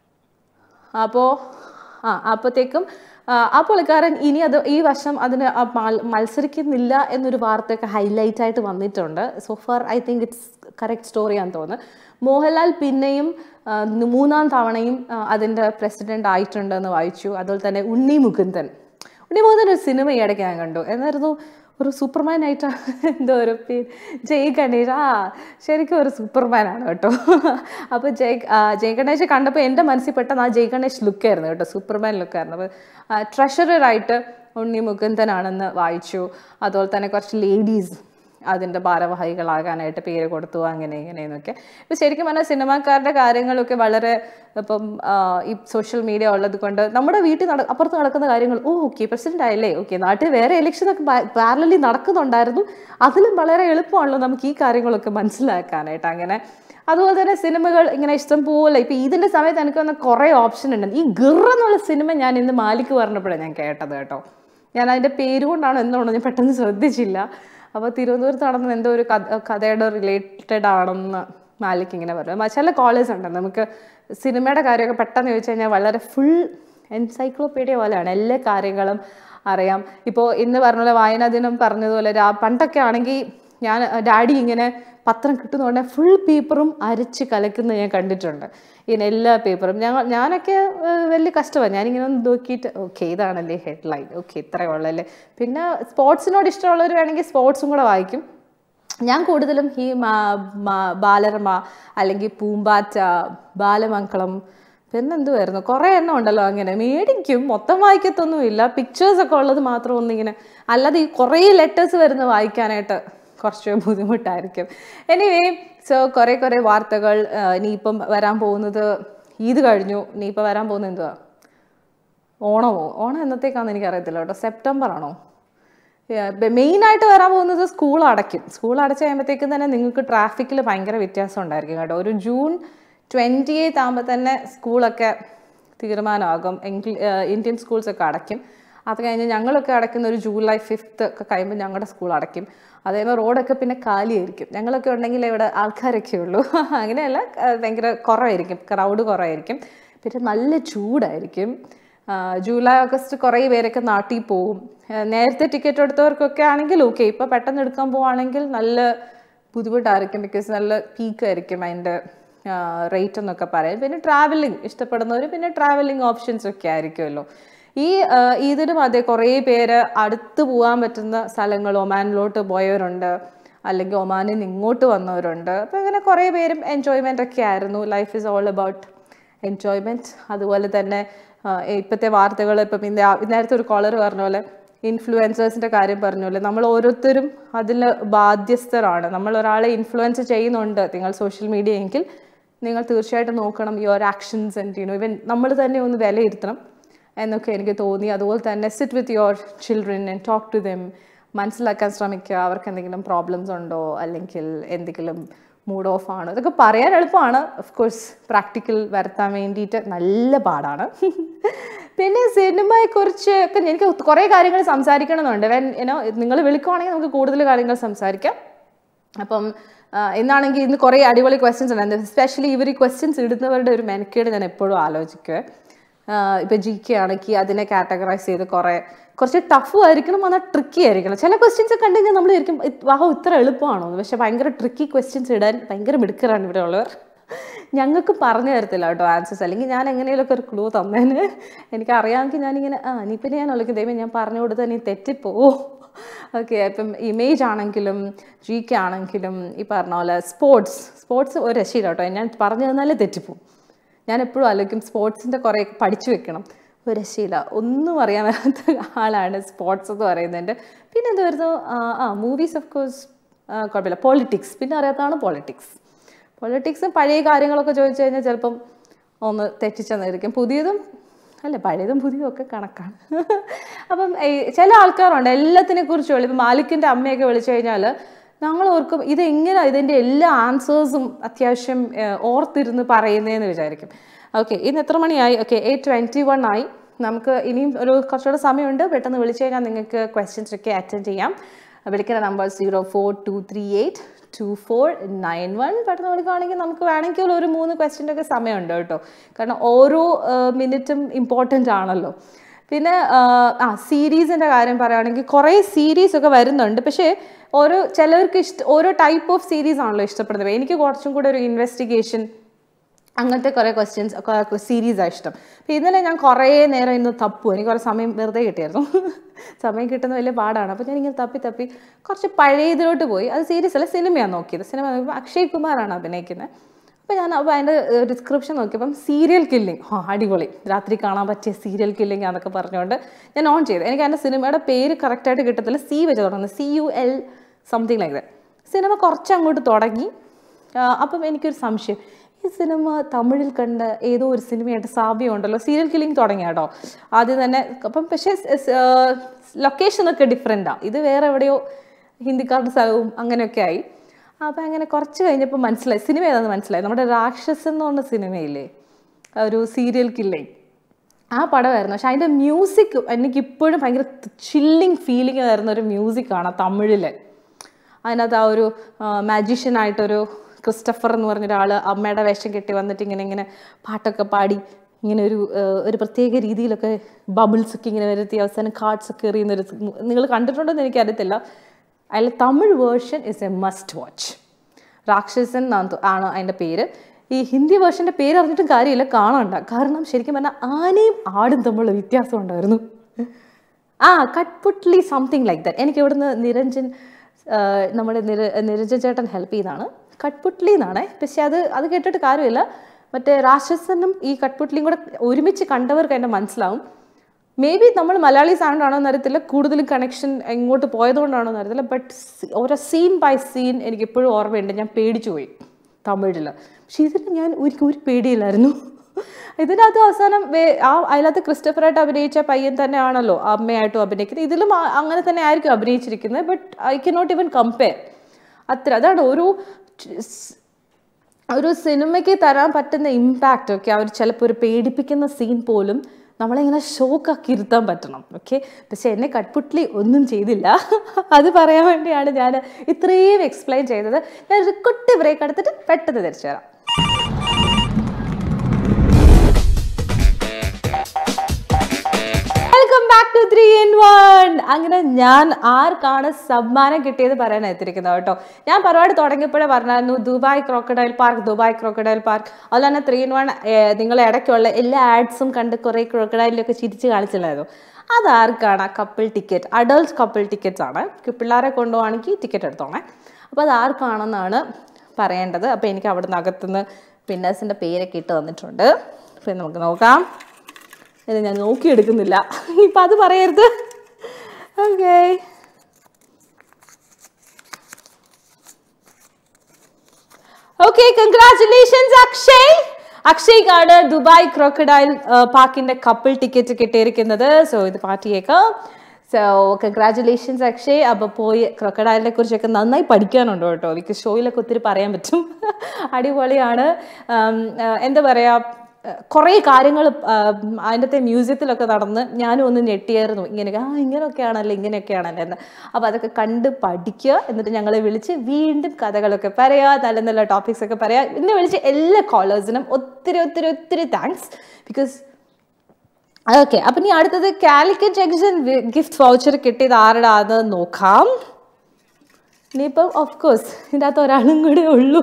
അപ്പോൾ ആ അപ്പോഴത്തേക്കും ആ, ആ പുള്ളിക്കാരൻ ഇനി അത് ഈ വർഷം അതിന് ആ മൽ- മത്സരിക്കുന്നില്ല എന്നൊരു വാർത്തയൊക്കെ ഹൈലൈറ്റ് ആയിട്ട് വന്നിട്ടുണ്ട് so far I think it's correct സ്റ്റോറിയാന്ന് തോന്നുന്നു മോഹൻലാൽ പിന്നെയും ആ, മൂന്നാം തവണയും ആ, അതിൻ്റെ പ്രസിഡന്റ് ആയിട്ടുണ്ടെന്ന് വായിച്ചു അതുപോലെ തന്നെ ഉണ്ണി മുകുന്ദൻ ഉണ്ണി മുകുന്ദൻ ഒരു സിനിമ ഈ ഇടയ്ക്ക് ഞാൻ കണ്ടു എന്നായിരുന്നു ഒരു സൂപ്പർമാൻ ആയിട്ട് എന്തോ ഒരു പേര് ജയ് ഗണേഷ് ആ ശരിക്കും ഒരു സൂപ്പർമാൻ ആണ് കേട്ടോ അപ്പോൾ ജയ് ആ, ജയ് ഗണേഷ് കണ്ടപ്പോൾ എൻ്റെ മനസ്സിൽ പെട്ടെന്ന് ആ ജയ് ഗണേഷ് ലുക്കായിരുന്നു കേട്ടോ സൂപ്പർമാൻ ലുക്കായിരുന്നു അപ്പോൾ ട്രഷററായിട്ട് ഉണ്ണി മുകുന്ദനാണെന്ന് വായിച്ചു അതുപോലെ തന്നെ കുറച്ച് ലേഡീസ് അതിൻ്റെ ഭാരവാഹികളാകാനായിട്ട് പേര് കൊടുത്തു അങ്ങനെ ഇങ്ങനെയെന്നൊക്കെ ഇപ്പം ശരിക്കും പറഞ്ഞാൽ സിനിമാക്കാരുടെ കാര്യങ്ങളൊക്കെ വളരെ ഇപ്പം ആ, ഈ സോഷ്യൽ മീഡിയ ഉള്ളത് കൊണ്ട് നമ്മുടെ വീട്ടിൽ നട അപ്പുറത്ത് നടക്കുന്ന കാര്യങ്ങൾ ഓ ഓക്കെ പ്രസിഡന്റ് ആയല്ലേ ഓക്കെ നാട്ടിൽ വേറെ ഇലക്ഷനൊക്കെ പാരലി നടക്കുന്നുണ്ടായിരുന്നു അതിലും വളരെ എളുപ്പമാണല്ലോ നമുക്ക് ഈ കാര്യങ്ങളൊക്കെ മനസ്സിലാക്കാനായിട്ട് അങ്ങനെ അതുപോലെ തന്നെ സിനിമകൾ ഇങ്ങനെ ഇഷ്ടം പോലെ ഇപ്പം ഇതിൻ്റെ സമയത്ത് എനിക്ക് വന്ന കുറേ ഓപ്ഷൻ ഉണ്ട് ഈ ഗിർ എന്നുള്ള സിനിമ ഞാൻ ഇന്ന് മാലിക്ക് പറഞ്ഞപ്പോഴാണ് ഞാൻ കേട്ടത് കേട്ടോ ഞാൻ അതിൻ്റെ പേര് കൊണ്ടാണോ എന്തുകൊണ്ടോ ഞാൻ പെട്ടെന്ന് ശ്രദ്ധിച്ചില്ല അപ്പോൾ തിരുവനന്തപുരത്ത് നടന്ന എന്തോ ഒരു കഥ കഥയുടെ റിലേറ്റഡ് ആണെന്ന് മാലിക് ഇങ്ങനെ പറഞ്ഞു ചില കോളേജ് ഉണ്ട് നമുക്ക് സിനിമയുടെ കാര്യമൊക്കെ പെട്ടെന്ന് ചോദിച്ചു കഴിഞ്ഞാൽ വളരെ ഫുൾ എൻസൈക്ലോപീഡിയ പോലെയാണ് എല്ലാ കാര്യങ്ങളും അറിയാം ഇപ്പോൾ ഇന്ന് പറഞ്ഞ പോലെ വായനാ ദിനം പറഞ്ഞതുപോലെ രാ പണ്ടൊക്കെ ആണെങ്കിൽ ഞാൻ ഡാഡി ഇങ്ങനെ പത്രം കിട്ടുന്നതുകൊണ്ട് ഫുൾ പേപ്പറും അരച്ച് കലക്കുന്നത് ഞാൻ കണ്ടിട്ടുണ്ട് ഇങ്ങനെ എല്ലാ പേപ്പറും ഞങ്ങൾ ഞാനൊക്കെ ഏഹ്, വലിയ കഷ്ടമാണ് ഞാനിങ്ങനെ ഒന്ന് നോക്കിയിട്ട് ഓക്കെ ഇതാണല്ലേ ഹെഡ്ലൈൻ ഓക്കെ ഇത്രയേ ഉള്ളല്ലേ പിന്നെ സ്പോർട്സിനോട് ഇഷ്ടമുള്ളവർ വേണമെങ്കിൽ സ്പോർട്സും കൂടെ വായിക്കും ഞാൻ കൂടുതലും ഈ മാ- മാ- ബാലരമ അല്ലെങ്കിൽ പൂമ്പാറ്റ ബാലമംഗളം പിന്നെന്തുവായിരുന്നു കുറേ എണ്ണം ഉണ്ടല്ലോ അങ്ങനെ മേടിക്കും മൊത്തം വായിക്കത്തൊന്നുമില്ല പിക്ചേഴ്സ് ഒക്കെ ഉള്ളത് മാത്രം ഒന്നിങ്ങനെ അല്ലാതെ ഈ കുറേ ലെറ്റേഴ്സ് വരുന്ന വായിക്കാനായിട്ട് കുറച്ച് ബുദ്ധിമുട്ടായിരിക്കും എനിവേ സോ കുറേ കുറേ വാർത്തകൾ ആ, ഇനിയിപ്പം വരാൻ പോകുന്നത് ഈദ് കഴിഞ്ഞു ഇനിയിപ്പോൾ വരാൻ പോകുന്നത് എന്തുവാ ഓണമോ ഓണം എന്നത്തേക്കാണെന്ന് എനിക്കറിയത്തില്ല കേട്ടോ സെപ്റ്റംബർ ആണോ മെയിനായിട്ട് വരാൻ പോകുന്നത് സ്കൂൾ അടയ്ക്കും സ്കൂൾ അടച്ചു കഴിയുമ്പോഴത്തേക്കും തന്നെ നിങ്ങൾക്ക് ട്രാഫിക്കിൽ ഭയങ്കര വ്യത്യാസം ഉണ്ടായിരിക്കും കേട്ടോ ഒരു ജൂൺ ട്വൻറ്റി എയ്ത്ത് ആകുമ്പോൾ തന്നെ സ്കൂളൊക്കെ തീരുമാനമാകും എങ്കിൽ ഇന്ത്യൻ സ്കൂൾസൊക്കെ അടയ്ക്കും അത് കഴിഞ്ഞ് ഞങ്ങളൊക്കെ അടയ്ക്കുന്ന ഒരു ജൂലൈ ഫിഫ്ത്ത് ഒക്കെ കഴിയുമ്പോൾ ഞങ്ങളുടെ സ്കൂൾ അടയ്ക്കും അതേപോലെ റോഡൊക്കെ പിന്നെ കാലിയായിരിക്കും ഞങ്ങളൊക്കെ ഉണ്ടെങ്കിൽ ഇവിടെ ആൾക്കാരൊക്കെ ഉള്ളൂ അങ്ങനെയല്ല ആ, ഭയങ്കര കുറവായിരിക്കും ക്രൗഡ് കുറവായിരിക്കും പിന്നെ നല്ല ചൂടായിരിക്കും ആ, ജൂലൈ ഓഗസ്റ്റ് കുറേ പേരൊക്കെ നാട്ടിൽ പോവും ആ, നേരത്തെ ടിക്കറ്റ് എടുത്തവർക്കൊക്കെ ആണെങ്കിൽ ഓക്കെ ഇപ്പം പെട്ടെന്ന് എടുക്കാൻ പോവുകയാണെങ്കിൽ നല്ല ബുദ്ധിമുട്ടായിരിക്കും ബിക്കോസ് നല്ല പീക്ക് ആയിരിക്കും അതിൻ്റെ റേറ്റ് എന്നൊക്കെ പറയാം പിന്നെ ട്രാവലിംഗ് ഇഷ്ടപ്പെടുന്നവർ പിന്നെ ട്രാവലിംഗ് ഓപ്ഷൻസ് ഒക്കെ ആയിരിക്കുമല്ലോ ഈ ആ, ഇതിനും അതെ കുറേ പേര് അടുത്ത് പോകാൻ പറ്റുന്ന സ്ഥലങ്ങൾ ഒമാനിലോട്ട് പോയവരുണ്ട് അല്ലെങ്കിൽ ഒമാനിൽ നിന്ന് ഇങ്ങോട്ട് വന്നവരുണ്ട് അപ്പോൾ ഇങ്ങനെ കുറേ പേരും എൻജോയ്മെൻ്റ് ഒക്കെ ആയിരുന്നു life is all about enjoyment അതുപോലെ തന്നെ ആ, ഇപ്പോഴത്തെ വാർത്തകൾ ഇപ്പം ഇന്ന് ആ- നേരത്തെ ഒരു കോളർ പറഞ്ഞ പോലെ ഇൻഫ്ലുവൻസേഴ്സിൻ്റെ കാര്യം പറഞ്ഞ പോലെ നമ്മൾ ഓരോരുത്തരും അതിൽ ബാധ്യസ്ഥരാണ് നമ്മൾ ഒരാളെ ഇൻഫ്ലുവൻസ് ചെയ്യുന്നുണ്ട് നിങ്ങൾ സോഷ്യൽ മീഡിയ എങ്കിൽ നിങ്ങൾ തീർച്ചയായിട്ടും നോക്കണം യുവർ ആക്ഷൻസ് ആൻഡ് യുനോ ഇവൻ നമ്മൾ തന്നെ ഒന്ന് വിലയിരുത്തണം എന്നൊക്കെ എനിക്ക് തോന്നി അതുപോലെ തന്നെ sit with your children and talk to them മനസ്സിലാക്കാൻ ശ്രമിക്കുക അവർക്ക് എന്തെങ്കിലും പ്രോബ്ലംസ് ഉണ്ടോ അല്ലെങ്കിൽ എന്തെങ്കിലും മൂഡ് ഓഫ് ആണോ ഇതൊക്കെ പറയാൻ എളുപ്പമാണ് ഓഫ് കോഴ്സ് പ്രാക്ടിക്കൽ വരുത്താൻ വേണ്ടിയിട്ട് നല്ല പാടാണ് പിന്നെ സിനിമയെക്കുറിച്ച് ഒക്കെ എനിക്ക് കുറേ കാര്യങ്ങൾ സംസാരിക്കണമെന്നുണ്ട് വെൻ യുനോ നിങ്ങൾ വിളിക്കുവാണെങ്കിൽ നമുക്ക് കൂടുതൽ കാര്യങ്ങൾ സംസാരിക്കാം അപ്പം ആ, ഇന്നാണെങ്കിൽ ഇന്ന് കുറേ അടിപൊളി ക്വസ്റ്റ്യൻസ് ഉണ്ട് സ്പെഷ്യലി ഇവർ ഈ ക്വസ്റ്റ്യൻസ് ഇടുന്നവരുടെ ഒരു മെനക്കേട് ഞാൻ എപ്പോഴും ആലോചിക്കുവേ ഇപ്പം ജി കെ ആണെങ്കിൽ അതിനെ കാറ്റഗറൈസ് ചെയ്ത് കുറേ കുറച്ച് ടഫും ആയിരിക്കണം എന്നാൽ ട്രിക്കി ആയിരിക്കണം ചില ക്വസ്റ്റ്യൻസ് ഒക്കെ കണ്ടുകഴിഞ്ഞാൽ നമ്മൾ ശരിക്കും വാഹോ ഇത്ര എളുപ്പമാണോ എന്ന്. പക്ഷെ ഭയങ്കര ട്രിക്കി ക്വസ്റ്റ്യൻസ് ഇടാൻ ഭയങ്കര മിടുക്കറാണ് ഇവിടെ ഉള്ളവർ ഞങ്ങൾക്ക് പറഞ്ഞു തരത്തില്ല കേട്ടോ ആൻസേഴ്സ് അല്ലെങ്കിൽ ഞാൻ എങ്ങനെയൊക്കെ ഒരു ക്ലൂ തന്നേന് എനിക്ക് അറിയാമെങ്കിൽ ഞാനിങ്ങനെ ആ നീ പിന്നെ ഞാൻ വിളിക്കും ദൈവം ഞാൻ പറഞ്ഞു കൊടുത്താൽ നീ തെറ്റിപ്പോവോ ഓക്കെ ഇപ്പം ഇമേജ് ആണെങ്കിലും ജി കെ ആണെങ്കിലും ഈ പറഞ്ഞ പോലെ സ്പോർട്സ് സ്പോർട്സ് ഒരു രക്ഷയില്ല കേട്ടോ ഞാൻ പറഞ്ഞു തന്നാലേ തെറ്റിപ്പോവും ഞാൻ എപ്പോഴും ആലോചിക്കും സ്പോർട്സിൻ്റെ കുറേ പഠിച്ചു വെക്കണം ഒരു രക്ഷയില്ല ഒന്നും അറിയാൻ വരാത്ത ആളാണ് സ്പോർട്സ് എന്ന് പറയുന്നതിൻ്റെ പിന്നെ എന്ത് വരുന്നു ആ, ആ മൂവീസ് ഓഫ് കോഴ്സ് കുഴപ്പമില്ല പൊളിറ്റിക്സ് പിന്നെ അറിയാത്തതാണ് പൊളിറ്റിക്സ് പൊളിറ്റിക്സ് പഴയ കാര്യങ്ങളൊക്കെ ചോദിച്ചു കഴിഞ്ഞാൽ ചിലപ്പം ഒന്ന് തെറ്റിച്ചെന്നായിരിക്കും പുതിയതും അല്ല പഴയതും പുതിയതും ഒക്കെ കണക്കാണ് അപ്പം ഈ ചില ആൾക്കാരുണ്ട് എല്ലാത്തിനെ കുറിച്ചും ഇപ്പം മാലിക്കിൻ്റെ അമ്മയൊക്കെ വിളിച്ചു കഴിഞ്ഞാൽ ഞങ്ങൾ ഓർക്കും ഇതെങ്ങനെ ഇതിൻ്റെ എല്ലാ ആൻസേഴ്സും അത്യാവശ്യം ഏഹ്, ഓർത്തിരുന്ന് പറയുന്നതെന്ന് വിചാരിക്കും ഓക്കെ ഇന്ന് എത്ര മണിയായി ഓക്കെ എയ്റ്റ് ട്വൻറ്റി വൺ ആയി നമുക്ക് ഇനിയും ഒരു കുറച്ചുകൂടെ സമയമുണ്ട് പെട്ടെന്ന് വിളിച്ചു കഴിഞ്ഞാൽ നിങ്ങൾക്ക് ക്വസ്റ്റ്യൻസ് ഒക്കെ അറ്റൻഡ് ചെയ്യാം വിളിക്കുന്ന number zero four two three eight two four nine one പെട്ടെന്ന് വിളിക്കുകയാണെങ്കിൽ നമുക്ക് വേണമെങ്കിൽ ഒരു മൂന്ന് ക്വസ്റ്റ്യൻ്റെ ഒക്കെ സമയമുണ്ട് കേട്ടോ കാരണം ഓരോ മിനിറ്റും ഇമ്പോർട്ടൻ്റ് ആണല്ലോ പിന്നെ ആ, ആ സീരീസിൻ്റെ കാര്യം പറയുകയാണെങ്കിൽ കുറേ സീരീസ് ഒക്കെ വരുന്നുണ്ട് പക്ഷേ ഓരോ ചിലർക്ക് ഇഷ്ട ഓരോ ടൈപ്പ് ഓഫ് സീരീസ് ആണല്ലോ ഇഷ്ടപ്പെടുന്നത് എനിക്ക് കുറച്ചും കൂടെ ഒരു ഇൻവെസ്റ്റിഗേഷൻ അങ്ങനത്തെ കുറേ ക്വസ്റ്റ്യൻസ് സീരീസാണ് ഇഷ്ടം അപ്പോൾ ഇന്നലെ ഞാൻ കുറേ നേരം ഇന്ന് തപ്പു എനിക്ക് കുറേ സമയം വെറുതെ കിട്ടിയായിരുന്നു സമയം കിട്ടുന്ന വലിയ പാടാണ് അപ്പോൾ ഞാൻ ഇങ്ങനെ തപ്പി തപ്പി കുറച്ച് പഴയതിലോട്ട് പോയി അത് സീരീസ് അല്ല സിനിമയാണ് നോക്കിയത് സിനിമ നോക്കിയപ്പോൾ അക്ഷയ് കുമാറാണ് അഭിനയിക്കുന്നത് അപ്പോൾ ഞാൻ അപ്പോൾ അതിൻ്റെ ഡിസ്ക്രിപ്ഷൻ നോക്കിയപ്പം സീരിയൽ കില്ലിംഗ് ആ അടിപൊളി രാത്രി കാണാൻ പറ്റിയ സീരിയൽ കില്ലിംഗ് എന്നൊക്കെ പറഞ്ഞുകൊണ്ട് ഞാൻ ഓൺ ചെയ്തു എനിക്ക് അതിൻ്റെ സിനിമയുടെ പേര് കറക്റ്റായിട്ട് കിട്ടത്തില്ല സി വെച്ച് തുടങ്ങുന്നത് C U L something like that cinema കുറച്ച് അങ്ങോട്ട് തുടങ്ങി ആ, അപ്പം എനിക്കൊരു സംശയം ഈ സിനിമ തമിഴിൽ കണ്ട ഏതോ ഒരു സിനിമയായിട്ട് സാമ്യം ഉണ്ടല്ലോ സീരിയൽ കില്ലിംഗ് തുടങ്ങിയ കേട്ടോ ആദ്യം തന്നെ അപ്പം പക്ഷേ ലൊക്കേഷനൊക്കെ ഡിഫറെൻറ്റാണ് ഇത് വേറെ എവിടെയോ ഹിന്ദിക്കാരുടെ സ്ഥലവും അങ്ങനെയൊക്കെ ആയി അപ്പം അങ്ങനെ കുറച്ച് കഴിഞ്ഞപ്പോൾ മനസ്സിലായി സിനിമ ഏതാണെന്ന് മനസ്സിലായി നമ്മുടെ രാക്ഷസൻ എന്ന് പറഞ്ഞ സിനിമയില്ലേ ഒരു സീരിയൽ കില്ലിംഗ് ആ പടമായിരുന്നു പക്ഷെ അതിൻ്റെ മ്യൂസിക് എനിക്ക് ഇപ്പോഴും ഭയങ്കര ചില്ലിങ് ഫീലിംഗ് തരുന്ന ഒരു മ്യൂസിക്കാണ് തമിഴിൽ അതിനകത്ത് ആ ഒരു മാജീഷ്യനായിട്ടൊരു ക്രിസ്റ്റഫർ എന്ന് പറഞ്ഞ ഒരാൾ അമ്മയുടെ വേഷം കെട്ടി വന്നിട്ട് ഇങ്ങനെ ഇങ്ങനെ പാട്ടൊക്കെ പാടി ഇങ്ങനെ ഒരു ആ, ഒരു പ്രത്യേക രീതിയിലൊക്കെ ബബിൾസ് ഒക്കെ ഇങ്ങനെ വരുത്തി അവസാനം കാർഡ്സ് ഒക്കെ എറിയുന്നൊരു നിങ്ങൾ കണ്ടിട്ടുണ്ടോയെന്ന് എനിക്കറിയത്തില്ല അതിൽ Tamil version is a must watch Ratsasan എന്നാണ് തോ- ആണ് അതിൻ്റെ പേര് ഈ ഹിന്ദി വേർഷൻ്റെ പേര് അറിഞ്ഞിട്ടും കാര്യമില്ല കാണണ്ട കാരണം ശരിക്കും പറഞ്ഞാൽ ആനയും ആടും തമ്മിലുള്ള വ്യത്യാസം ഉണ്ടായിരുന്നു ആ കട്ട്പുട്ട്ലി സംതിങ് ലൈക്ക് ദാറ്റ് എനിക്ക് ഇവിടുന്ന് നിരഞ്ജൻ ആ, നമ്മുടെ നിര നിരഞ്ജൻ ചേട്ടൻ ഹെൽപ്പ് ചെയ്താണ് കട്ട്പുട്ട്ലി എന്നാണേ പക്ഷെ അത് അത് കേട്ടിട്ട് കാര്യമില്ല മറ്റേ രാക്ഷസനും ഈ കട്ട്പുട്ട്ലിയും കൂടെ ഒരുമിച്ച് കണ്ടവർക്ക് എൻ്റെ മനസ്സിലാവും മേ ബി നമ്മൾ മലയാളീസ് ആണോ എന്നറിയത്തില്ല കൂടുതലും കണക്ഷൻ എങ്ങോട്ട് പോയതുകൊണ്ടാണോ എന്നറിയത്തില്ല ബട്ട് ഓരോ സീൻ ബൈ സീൻ എനിക്ക് ഇപ്പോഴും ഓർമ്മയുണ്ട് ഞാൻ പേടിച്ചു പോയി തമിഴിൽ പക്ഷെ ഇതിൽ ഞാൻ ഒരിക്കലും ഒരു പേടിയില്ലായിരുന്നു ഇതിനകത്ത് അവസാനം വേ- ആ അതിനകത്ത് ക്രിസ്റ്റഫറായിട്ട് അഭിനയിച്ച പയ്യൻ തന്നെയാണല്ലോ അമ്മയായിട്ടും അഭിനയിക്കുന്നത് ഇതിലും ആ- അങ്ങനെ തന്നെ ആയിരിക്കും അഭിനയിച്ചിരിക്കുന്നത് but I can not even compare അത്ര അതാണ് ഒരു ഒരു സിനിമയ്ക്ക് തരാൻ പറ്റുന്ന ഇമ്പാക്റ്റ് ഒക്കെ അവർ ചിലപ്പോൾ ഒരു പേടിപ്പിക്കുന്ന സീൻ പോലും നമ്മളിങ്ങനെ ഷോക്കാക്കി ഇരുത്താൻ പറ്റണം ഓക്കെ പക്ഷെ എന്നെ കട്ട്പുട്ട്ലി ഒന്നും ചെയ്തില്ല അത് പറയാൻ വേണ്ടിയാണ് ഞാൻ ഇത്രയും എക്സ്പ്ലെയിൻ ചെയ്തത് ഞാൻ ഒരു കുട്ടി ബ്രേക്ക് എടുത്തിട്ട് പെട്ടെന്ന് തിരിച്ചു വരാം back to three in one അങ്ങനെ ഞാൻ ആർക്കാണ് സമ്മാനം കിട്ടിയത് പറയാൻ എത്തിയിരിക്കുന്നത് കേട്ടോ ഞാൻ പരിപാടി തുടങ്ങിയപ്പോഴേ പറഞ്ഞായിരുന്നു Dubai crocodile park Dubai crocodile park അതുപോലെ തന്നെ ത്രീ ഇൻ വൺ നിങ്ങൾ ഇടയ്ക്കുള്ള എല്ലാ ആഡ്സും കണ്ട് കുറേ ക്രോക്കഡൈലിലൊക്കെ ചിരിച്ച് കാണിച്ചില്ലായിരുന്നു അതാർക്കാണ് couple ticket adult couple tickets ആണ് പിള്ളേരെ കൊണ്ടുപോവാണെങ്കിൽ ടിക്കറ്റ് എടുത്തോണേ അപ്പോൾ അത് ആർക്കാണെന്നാണ് പറയേണ്ടത് അപ്പോൾ എനിക്ക് അവിടെ നിന്ന് അകത്തുനിന്ന് പിന്നേഴ്സിൻ്റെ പേരൊക്കെ ഇട്ട് തന്നിട്ടുണ്ട് അപ്പോൾ നമുക്ക് നോക്കാം ഇത് ഞാൻ നോക്കിയെടുക്കുന്നില്ല ഇപ്പം അത് പറയരുത് ഓക്കെ ഓക്കെ കൺഗ്രാറ്റുലേഷൻസ് അക്ഷയ് അക്ഷയ്ക്കാണ് ദുബായ് ക്രോക്കഡൈൽ പാർക്കിന്റെ കപ്പിൾ ടിക്കറ്റ് കിട്ടിയിരിക്കുന്നത് സോ ഇത് പാർട്ടിയേക്കാം സോ കൺഗ്രാറ്റുലേഷൻസ് അക്ഷയ് അപ്പോൾ പോയി ക്രൊക്കഡൈലിനെ കുറിച്ചൊക്കെ നന്നായി പഠിക്കാനുണ്ട് കേട്ടോ എനിക്ക് ഷോയിലൊക്കെ ഒത്തിരി പറയാൻ പറ്റും അടിപൊളിയാണ് ഉം, ആ, എന്താ പറയുക കുറേ കാര്യങ്ങൾ അതിൻ്റെ മ്യൂസിയത്തിലൊക്കെ നടന്ന് ഞാനും ഒന്ന് ഞെട്ടിയായിരുന്നു ഇങ്ങനെയൊക്കെ ആ ഇങ്ങനെയൊക്കെയാണല്ലോ ഇങ്ങനെയൊക്കെയാണല്ലോ എന്ന് അപ്പോൾ അതൊക്കെ കണ്ട് പഠിക്കുക എന്നിട്ട് ഞങ്ങളെ വിളിച്ച് വീണ്ടും കഥകളൊക്കെ പറയുക നല്ല നല്ല ടോപ്പിക്സ് ഒക്കെ പറയുക എന്നെ വിളിച്ച് എല്ലാ കോളേഴ്സിനും ഒത്തിരി ഒത്തിരി ഒത്തിരി താങ്ക്സ് ബിക്കോസ് ഓക്കെ അപ്പം ഇനി അടുത്തത് കാലിക്കറ്റ് ജംഗ്ഷൻ ഗിഫ്റ്റ് വൗച്ചർ കിട്ടിയത് ആരുടെ ആണെന്ന് നോക്കാം ഇനിയിപ്പം ഓഫ് കോഴ്സ് ഇതിൻ്റെ അകത്ത് ഒരാളും കൂടെ ഉള്ളൂ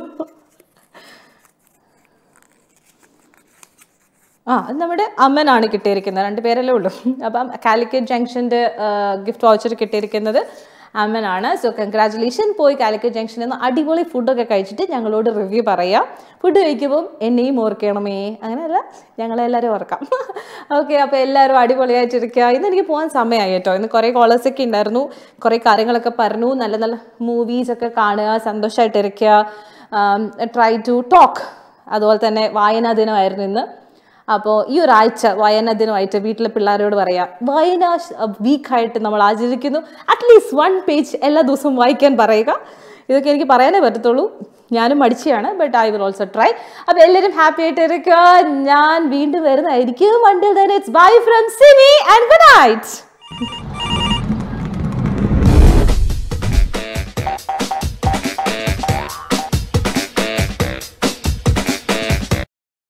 ആ അത് നമ്മുടെ അമ്മനാണ് കിട്ടിയിരിക്കുന്നത് രണ്ട് പേരല്ലേ ഉള്ളൂ അപ്പം കാലിക്കറ്റ് ജംഗ്ഷൻ്റെ ഗിഫ്റ്റ് വൗച്ചർ കിട്ടിയിരിക്കുന്നത് അമ്മനാണ് സോ കൺഗ്രാറ്റുലേഷൻ പോയി കാലിക്കറ്റ് ജംഗ്ഷനിൽ നിന്ന് അടിപൊളി ഫുഡൊക്കെ കഴിച്ചിട്ട് ഞങ്ങളോട് റിവ്യൂ പറയാം ഫുഡ് കഴിക്കുമ്പോൾ എന്നെയും ഓർക്കണമേ അങ്ങനെയല്ല ഞങ്ങളെല്ലാവരും ഓർക്കാം ഓക്കെ അപ്പോൾ എല്ലാവരും അടിപൊളിയായിട്ടിരിക്കുക ഇന്ന് എനിക്ക് പോകാൻ സമയമായി കേട്ടോ ഇന്ന് കുറേ കോളേഴ്സൊക്കെ ഉണ്ടായിരുന്നു കുറേ കാര്യങ്ങളൊക്കെ പറഞ്ഞു നല്ല നല്ല മൂവീസൊക്കെ കാണുക സന്തോഷമായിട്ടിരിക്കുക ട്രൈ ടു ടോക്ക് അതുപോലെ തന്നെ വായനാ ദിനമായിരുന്നു ഇന്ന് അപ്പോൾ ഈ ഒരാഴ്ച വായനാ ദിനമായിട്ട് വീട്ടിലെ പിള്ളേരോട് പറയാം വായനാ വീക്കായിട്ട് നമ്മൾ ആചരിക്കുന്നു അറ്റ്ലീസ്റ്റ് വൺ പേജ് എല്ലാ ദിവസവും വായിക്കാൻ പറയുക ഇതൊക്കെ എനിക്ക് പറയാനേ പറ്റത്തുള്ളൂ ഞാനും മടിച്ചയാണ് but I will also try അപ്പോൾ എല്ലാവരും ഹാപ്പി ആയിട്ട് ഇരിക്കുക ഞാൻ വീണ്ടും വരുന്നതായിരിക്കും വണ്ടിൽ it's bye from Cini and good night